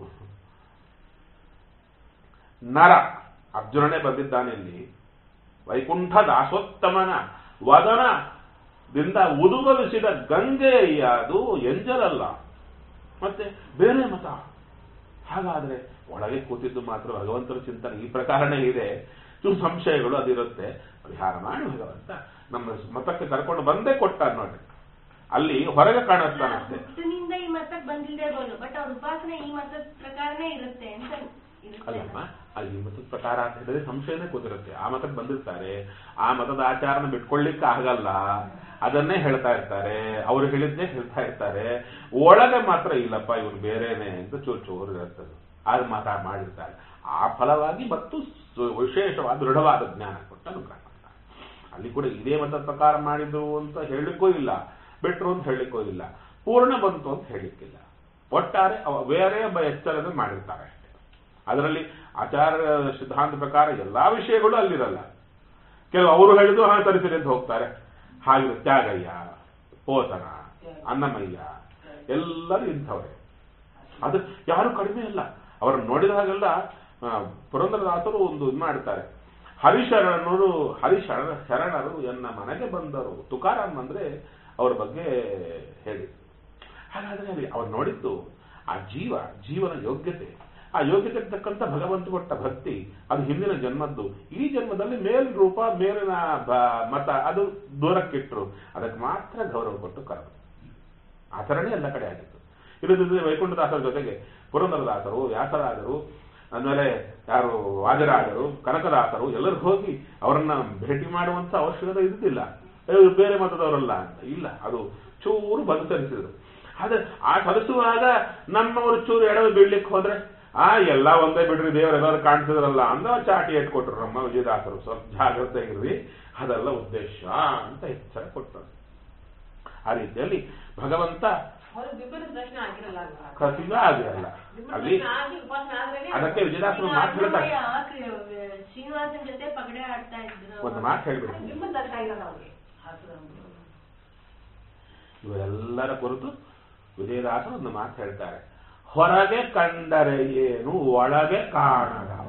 ನರ ಅರ್ಜುನನೇ ಬಂದಿದ್ದಾನೆ ಇಲ್ಲಿ ವೈಕುಂಠ ದಾಸೋತ್ತಮನ ವದನದಿಂದ ಉದುಗಲಿಸಿದ ಗಂಗೆ ಅದು ಎಂಜಲಲ್ಲ ಮತ್ತೆ ಬೇರೆ ಮತ ಹಾಗಾದ್ರೆ ಒಳಗೆ ಕೂತಿದ್ದು ಮಾತ್ರ ಭಗವಂತನ ಚಿಂತನೆ ಈ ಪ್ರಕಾರನೇ ಇದೆ ಚೂರು ಸಂಶಯಗಳು ಅದಿರುತ್ತೆ ಪರಿಹಾರ ಮಾಡಿ ಭಗವಂತ ನಮ್ಮ ಮತಕ್ಕೆ ಕರ್ಕೊಂಡು ಬಂದೇ ಕೊಟ್ಟ ನೋಡ್ರಿ ಅಲ್ಲಿ ಹೊರಗೆ ಕಾಣಿಸ್ತಾನಷ್ಟೇ ಹುಟ್ಟಿನಿಂದ ಈ ಮತಕ್ಕೆ ಬಂದಿಲ್ದೇ ಇರ್ಬೋದು ಬಟ್ ಅವ್ರ ಉಪಾಸನೆ ಈ ಮತದ ಪ್ರಕಾರನೇ ಇರುತ್ತೆ ಅಂತ ಇರುತ್ತೆ ಅಲ್ಲಮ್ಮ ಅಲ್ಲಿ ಈ ಮತದ ಪ್ರಕಾರ ಅಂತ ಹೇಳಿದ್ರೆ ಸಂಶಯನೇ ಕೂತಿರುತ್ತೆ ಆ ಮತಕ್ಕೆ ಬಂದಿರ್ತಾರೆ ಆ ಮತದ ಆಚಾರನ ಬಿಟ್ಕೊಳ್ಳಿಕ್ಕೆ ಆಗಲ್ಲ ಅದನ್ನೇ ಹೇಳ್ತಾ ಇರ್ತಾರೆ ಅವ್ರು ಹೇಳಿದ್ನೇ ಹೇಳ್ತಾ ಇರ್ತಾರೆ ಒಳಗೆ ಮಾತ್ರ ಇಲ್ಲಪ್ಪ ಇವನು ಬೇರೆನೆ ಅಂತ ಚೂರು ಚೂರು ಇರುತ್ತದೆ ಅದು ಮಾತ್ರ ಮಾಡಿರ್ತಾರೆ ಆ ಫಲವಾಗಿ ಮತ್ತು ಸು- ವಿಶೇಷವಾದ ದೃಢವಾದ ಜ್ಞಾನ ಕೊಟ್ಟು ಅನುಗ್ರಹ ಮಾಡ್ತಾರೆ ಅಲ್ಲಿ ಕೂಡ ಇದೇ ಮತದ ಪ್ರಕಾರ ಮಾಡಿದ್ರು ಅಂತ ಹೇಳಲಿಕ್ಕೂ ಇಲ್ಲ ಬಿಟ್ರು ಅಂತ ಹೇಳಲಿಕ್ಕೂ ಇಲ್ಲ ಪೂರ್ಣ ಬಂತು ಅಂತ ಹೇಳಲಿಕ್ಕಿಲ್ಲ ಒಟ್ಟಾರೆ ಅವ ಬೇರೆ ಒಬ್ಬ ಎಚ್ಚರದ ಮಾಡಿರ್ತಾರೆ ಅಷ್ಟೇ ಅದರಲ್ಲಿ ಆಚಾರ ಸಿದ್ಧಾಂತ ಪ್ರಕಾರ ಎಲ್ಲಾ ವಿಷಯಗಳು ಅಲ್ಲಿರಲ್ಲ ಕೆಲವು ಅವರು ಹೇಳಿದ್ದು ಹಾ ಸರಿ ಸರಿ ಅಂತ ಹೋಗ್ತಾರೆ ಹಾಗೆ ತ್ಯಾಗಯ್ಯ ಪೋತನ ಅನ್ನಮಯ್ಯ ಎಲ್ಲರೂ ಇಂಥವ್ರೆ ಅದು ಯಾರು ಕಡಿಮೆ ಅಲ್ಲ ಅವರನ್ನು ನೋಡಿದಾಗೆಲ್ಲ ಆ, ಪುರಂದರದಾಸರು ಒಂದು ಇದು ಮಾಡ್ತಾರೆ ಹರಿಶರಣರು ಹರಿಶರಣ ಶರಣರು ಎನ್ನ ಮನೆಗೆ ಬಂದರು ತುಕಾರಾಮ್ ಅಂದ್ರೆ ಅವ್ರ ಬಗ್ಗೆ ಹೇಳಿ ಹಾಗಾದ್ರೆ ಅಲ್ಲಿ ಅವ್ರು ನೋಡಿದ್ದು ಆ ಜೀವ ಜೀವನ ಯೋಗ್ಯತೆ ಆ ಯೋಗ್ಯತೆಗೆ ತಕ್ಕಂತ ಭಗವಂತ ಕೊಟ್ಟ ಭಕ್ತಿ ಅದು ಹಿಂದಿನ ಜನ್ಮದ್ದು ಈ ಜನ್ಮದಲ್ಲಿ ಮೇಲ್ ರೂಪ ಮೇಲಿನ ಬ- ಮತ ಅದು ದೂರಕ್ಕಿಟ್ರು ಅದಕ್ಕೆ ಮಾತ್ರ ಗೌರವ ಕೊಟ್ಟು ಕರೆದು ಆಚರಣೆ ಎಲ್ಲ ಕಡೆ ಆಗಿತ್ತು ಇಲ್ಲದಿದ್ರೆ ವೈಕುಂಠದಾಸರ ಜೊತೆಗೆ ಪುರಂದರದಾಸರು ವ್ಯಾಸರಾಜರು ಆಮೇಲೆ ಯಾರು ವಾಜರಾಜರು ಕನಕದಾಸರು ಎಲ್ಲರೂ ಹೋಗಿ ಅವರನ್ನ ಭೇಟಿ ಮಾಡುವಂತ ಅವಶ್ಯಕತೆ ಇದ್ದಿಲ್ಲ ಏ, ಬೇರೆ ಮತದವರಲ್ಲ ಅಂತ ಇಲ್ಲ ಅದು ಚೂರು ಬದುಕರಿಸಿದ್ರು ಆದ್ರೆ ಆ ಸರಿಸುವಾಗ ನಮ್ಮವರು ಚೂರು ಎಡವೆ ಬೀಳ್ಲಿಕ್ಕೆ ಹೋದ್ರೆ ಆ ಎಲ್ಲ ಒಂದೇ ಬಿಡ್ರಿ ದೇವರು ಎಲ್ಲರೂ ಕಾಣ್ತಿದ್ರಲ್ಲ ಅಂದ ಚಾಟಿ ಇಟ್ಕೊಟ್ರು ನಮ್ಮ ವಿಜಯದಾಸರು ಸ್ವಲ್ಪ ಜಾಗ್ರತೆ ಇರ್ರಿ ಅದೆಲ್ಲ ಉದ್ದೇಶ ಅಂತ ಎಚ್ಚರ ಕೊಟ್ಟರು ಆ ರೀತಿಯಲ್ಲಿ ಭಗವಂತ ಅವರು ಬಿಬ್ಬನ ದರ್ಶನ ಆಗಿರಲ್ಲ ಅಲ್ವಾ ಖಚಿತ ಆಗಿರಲ್ಲ ಬಿಬ್ಬನ ಅಲ್ಲಿ ದರ್ಶನ ಆಗಿ ಉಪಾಸನೆ ಆದ್ರೇನೆ ಅದಕ್ಕೆ ವಿಜಯದಾಸರು ಮಾತು ಹೇಳ್ತಾರೆ ಶ್ರೀನಿವಾಸನ್ ಜೊತೆ ಪಗಡೆ ಆಡ್ತಾ ಇದ್ರು ಒಂದು ಮಾತು ಹೇಳ್ಬಿಡಿ ಬಿಬ್ಬನ ದರ್ಶನ ಆಗಿರಲ್ಲ ಅವ್ರಿಗೆ ಇವರೆಲ್ಲರ ಕುರಿತು ವಿಜಯದಾಸರು ಒಂದು ಮಾತು ಹೇಳ್ತಾರೆ ಹೊರಗೆ ಕಂಡರೆ ಏನು ಒಳಗೆ ಕಾಣದವ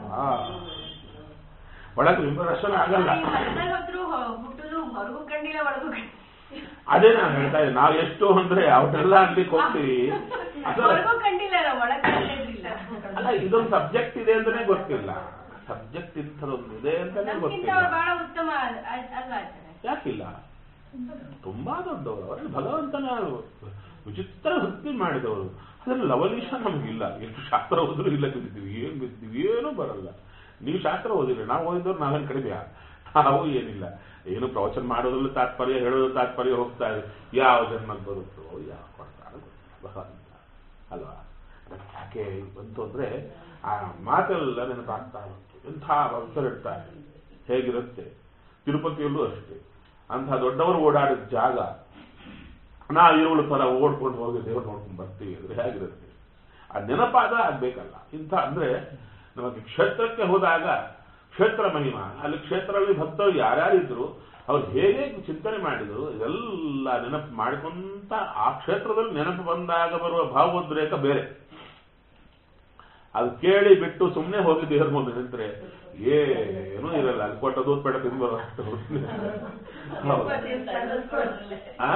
ಒಳಗೆ ವಿಮರ್ಶನ ಆಗಲ್ಲ ಈ ಮನೆದಾಗ ಹೋದ್ರು ಹೊ- ಹುಟ್ಟುದು ಹೊರಗೂ ಕಂಡಿಲ್ಲ ಒಳಗೂ ಕಂಡಿಲ್ಲ ಅದೇ ನಾನು ಹೇಳ್ತಾ ಇದ್ದೀನಿ ನಾವು ಎಷ್ಟು ಅಂದ್ರೆ ಅವ್ರೆಲ್ಲ ಅನ್ಲಿಕ್ಕೆ ಹೋಗ್ತೀವಿ ಅದಲ್ಲ ಹೊರಗೂ ಕಂಡಿಲ್ಲ ನಾವು ಒಳಗ್ ಕಂಡಿಲ್ಲ ಅಲ್ಲ ಇದೊಂದು ಸಬ್ಜೆಕ್ಟ್ ಇದೆ ಅಂತಾನೆ ಗೊತ್ತಿಲ್ಲ ಸಬ್ಜೆಕ್ಟ್ ಇಂಥದೊಂದು ಇದೆ ಅಂತಾನೆ ನಮ್ಗಿಂತ ಗೊತ್ತಿಲ್ಲ ಅವ್ರು ಬಹಳ ಉತ್ತಮ ಅಲ್- ಅಲ್- ಅಲ್ವಾ ಆಚಾರ್ಯ? ಯಾಕಿಲ್ಲ ತುಂಬಾ ದೊಡ್ಡವರು ಅವರಲ್ಲಿ ಭಗವಂತನ ವಿಚಿತ್ರ ಭಕ್ತಿ ಮಾಡಿದವರು ಅದ್ರಲ್ಲಿ ಲವಲೀಶ ನಮಗಿಲ್ಲ ಎಷ್ಟು ಶಾಸ್ತ್ರ ಓದಿದ್ರು ಇಲ್ಲ ಬಿದ್ದಿದ್ದೀವಿ ಏನ್ ಬಿದ್ದಿದ್ದೀವಿ ಏನೂ ಬರಲ್ಲ ನೀವು ಶಾಸ್ತ್ರ ಓದಿರಿ ನಾವು ಓದಿದವ್ರು ನಾವೇನು ಕಡಿಮೆ ಅವು ಏನಿಲ್ಲ ಏನು ಪ್ರವಚನ ಮಾಡೋದ್ರಲ್ಲಿ ತಾತ್ಪರ್ಯ ಹೇಳೋದು ತಾತ್ಪರ್ಯ ಹೋಗ್ತಾ ಇದೆ ಯಾವ ಜನ್ಮಕ್ಕೆ ಬರುತ್ತೋ ಯಾವ ಕೊಡ್ತಾರೋ ಗೊತ್ತಿಲ್ಲ ಭಗವಂತ ಅಲ್ವಾ ಅದಕ್ಕೆ ಯಾಕೆ ಬಂತು ಅಂದ್ರೆ ಆ ಮಾತೆಲ್ಲ ನೆನಪಾಗ್ತಾ ಬಂತು ಎಂಥ ಭಕ್ತರಿರ್ತಾರೆ ಹೇಗಿರುತ್ತೆ ತಿರುಪತಿಯಲ್ಲೂ ಅಷ್ಟೇ ಅಂಥ ದೊಡ್ಡವರು ಓಡಾಡಿದ ಜಾಗ ನಾವು ಇರುಳು ತರ ಓಡ್ಕೊಂಡು ಹೋಗಿ ದೇವ್ರು ನೋಡ್ಕೊಂಡು ಬರ್ತೀವಿ ಅಂದ್ರೆ ಹೇಗಿರುತ್ತೆ ಆ ನೆನಪಾದ ಆಗ್ಬೇಕಲ್ಲ ಇಂಥ ಅಂದ್ರೆ ನಮಗೆ ಕ್ಷೇತ್ರಕ್ಕೆ ಹೋದಾಗ ಕ್ಷೇತ್ರ ಮಹಿಮಾ ಅಲ್ಲಿ ಕ್ಷೇತ್ರದಲ್ಲಿ ಭಕ್ತರು ಯಾರ್ಯಾರಿದ್ರು ಅವ್ರು ಹೇಗೆ ಚಿಂತನೆ ಮಾಡಿದ್ರು ಇದೆಲ್ಲ ನೆನಪು ಮಾಡ್ಕೊಂತ ಆ ಕ್ಷೇತ್ರದಲ್ಲಿ ನೆನಪು ಬಂದಾಗ ಬರುವ ಭಾವೋದ್ರೇಕ ಬೇರೆ ಅದು ಕೇಳಿ ಬಿಟ್ಟು ಸುಮ್ಮನೆ ಹೋಗಿ ದೇವ್ರ ಮುಂದೆ ನಿಂತ್ರೆ ಏನೂ ಇರಲ್ಲ ಅಲ್ಲಿ ಕೊಟ್ಟ ದೂತ್ ಪೇಟ ತಿಂದು ಬರೋ ಅಷ್ಟು ಹೌದು. ಆ?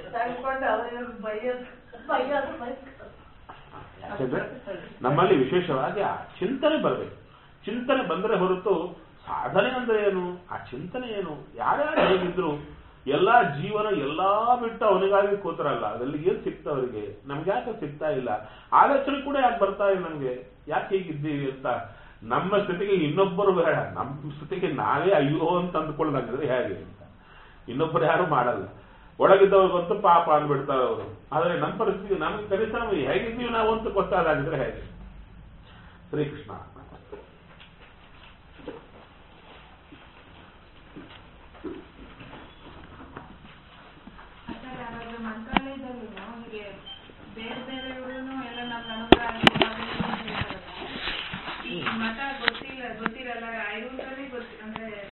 ಯಾಕೆಂದ್ರೆ ನಮ್ಮಲ್ಲಿ ವಿಶೇಷವಾಗಿ ಆ ಚಿಂತನೆ ಬರಬೇಕು ಚಿಂತನೆ ಬಂದರೆ ಹೊರತು ಸಾಧನೆ ಅಂದ್ರೆ ಏನು ಆ ಚಿಂತನೆ ಏನು ಯಾರ್ಯಾರು ಹೇಗಿದ್ರು ಎಲ್ಲಾ ಜೀವನ ಎಲ್ಲಾ ಬಿಟ್ಟು ಅವನಿಗಾಗಿ ಕೂತರಲ್ಲ ಅದ್ರಲ್ಲಿ ಏನ್ ಸಿಕ್ತ ಅವರಿಗೆ ನಮ್ಗೆ ಯಾಕೆ ಸಿಗ್ತಾ ಇಲ್ಲ ಆಲೋಚನೆ ಕೂಡ ಯಾಕೆ ಬರ್ತಾ ಇಲ್ಲ ನಮ್ಗೆ ಯಾಕೆ ಹೀಗಿದ್ದೀವಿ ಅಂತ ನಮ್ಮ ಸ್ಥಿತಿಗೆ ಇನ್ನೊಬ್ಬರು ಬೇಡ ನಮ್ಮ ಸ್ಥಿತಿಗೆ ನಾವೇ ಅಯ್ಯೋ ಅಂತ ಅಂದ್ಕೊಳ್ದಂಗಿದ್ರೆ ಹೇಗೆ ಅಂತ ಇನ್ನೊಬ್ಬರು ಯಾರು ಮಾಡಲ್ಲ ಒಳಗಿದ್ದವ್ರಿಗಂತೂ ಪಾಪ ಅಂದ್ಬಿಡ್ತಾರೆ ಅವರು ಆದರೆ ನಮ್ಮ ಪರಿಸ್ಥಿತಿ ನಮ್ಗೆ ಕನಿಷ್ಠ ನಮ್ಗೆ ಹೇಗಿದ್ದೀವಿ ನಾವು ಅಂತ ಗೊತ್ತಾದಾಗಿದ್ರೆ ಹೇಗೆ ಶ್ರೀಕೃಷ್ಣ ಆಚಾರ್ಯ ಹಾಗಾದ್ರೆ ಮಂತ್ರಾಲಯದಲ್ಲೂ ಹೀಗೆ ಬೇರೆ ಬೇರೆಯವರು ಎಲ್ಲ ನಮ್ಗೆ ಅನುಗ್ರಹ ಆಗಿ ನಾವೆಲ್ಲ ಅಂತ ಹೇಳ್ತಾರಲ್ಲ. ಈ ಮಠ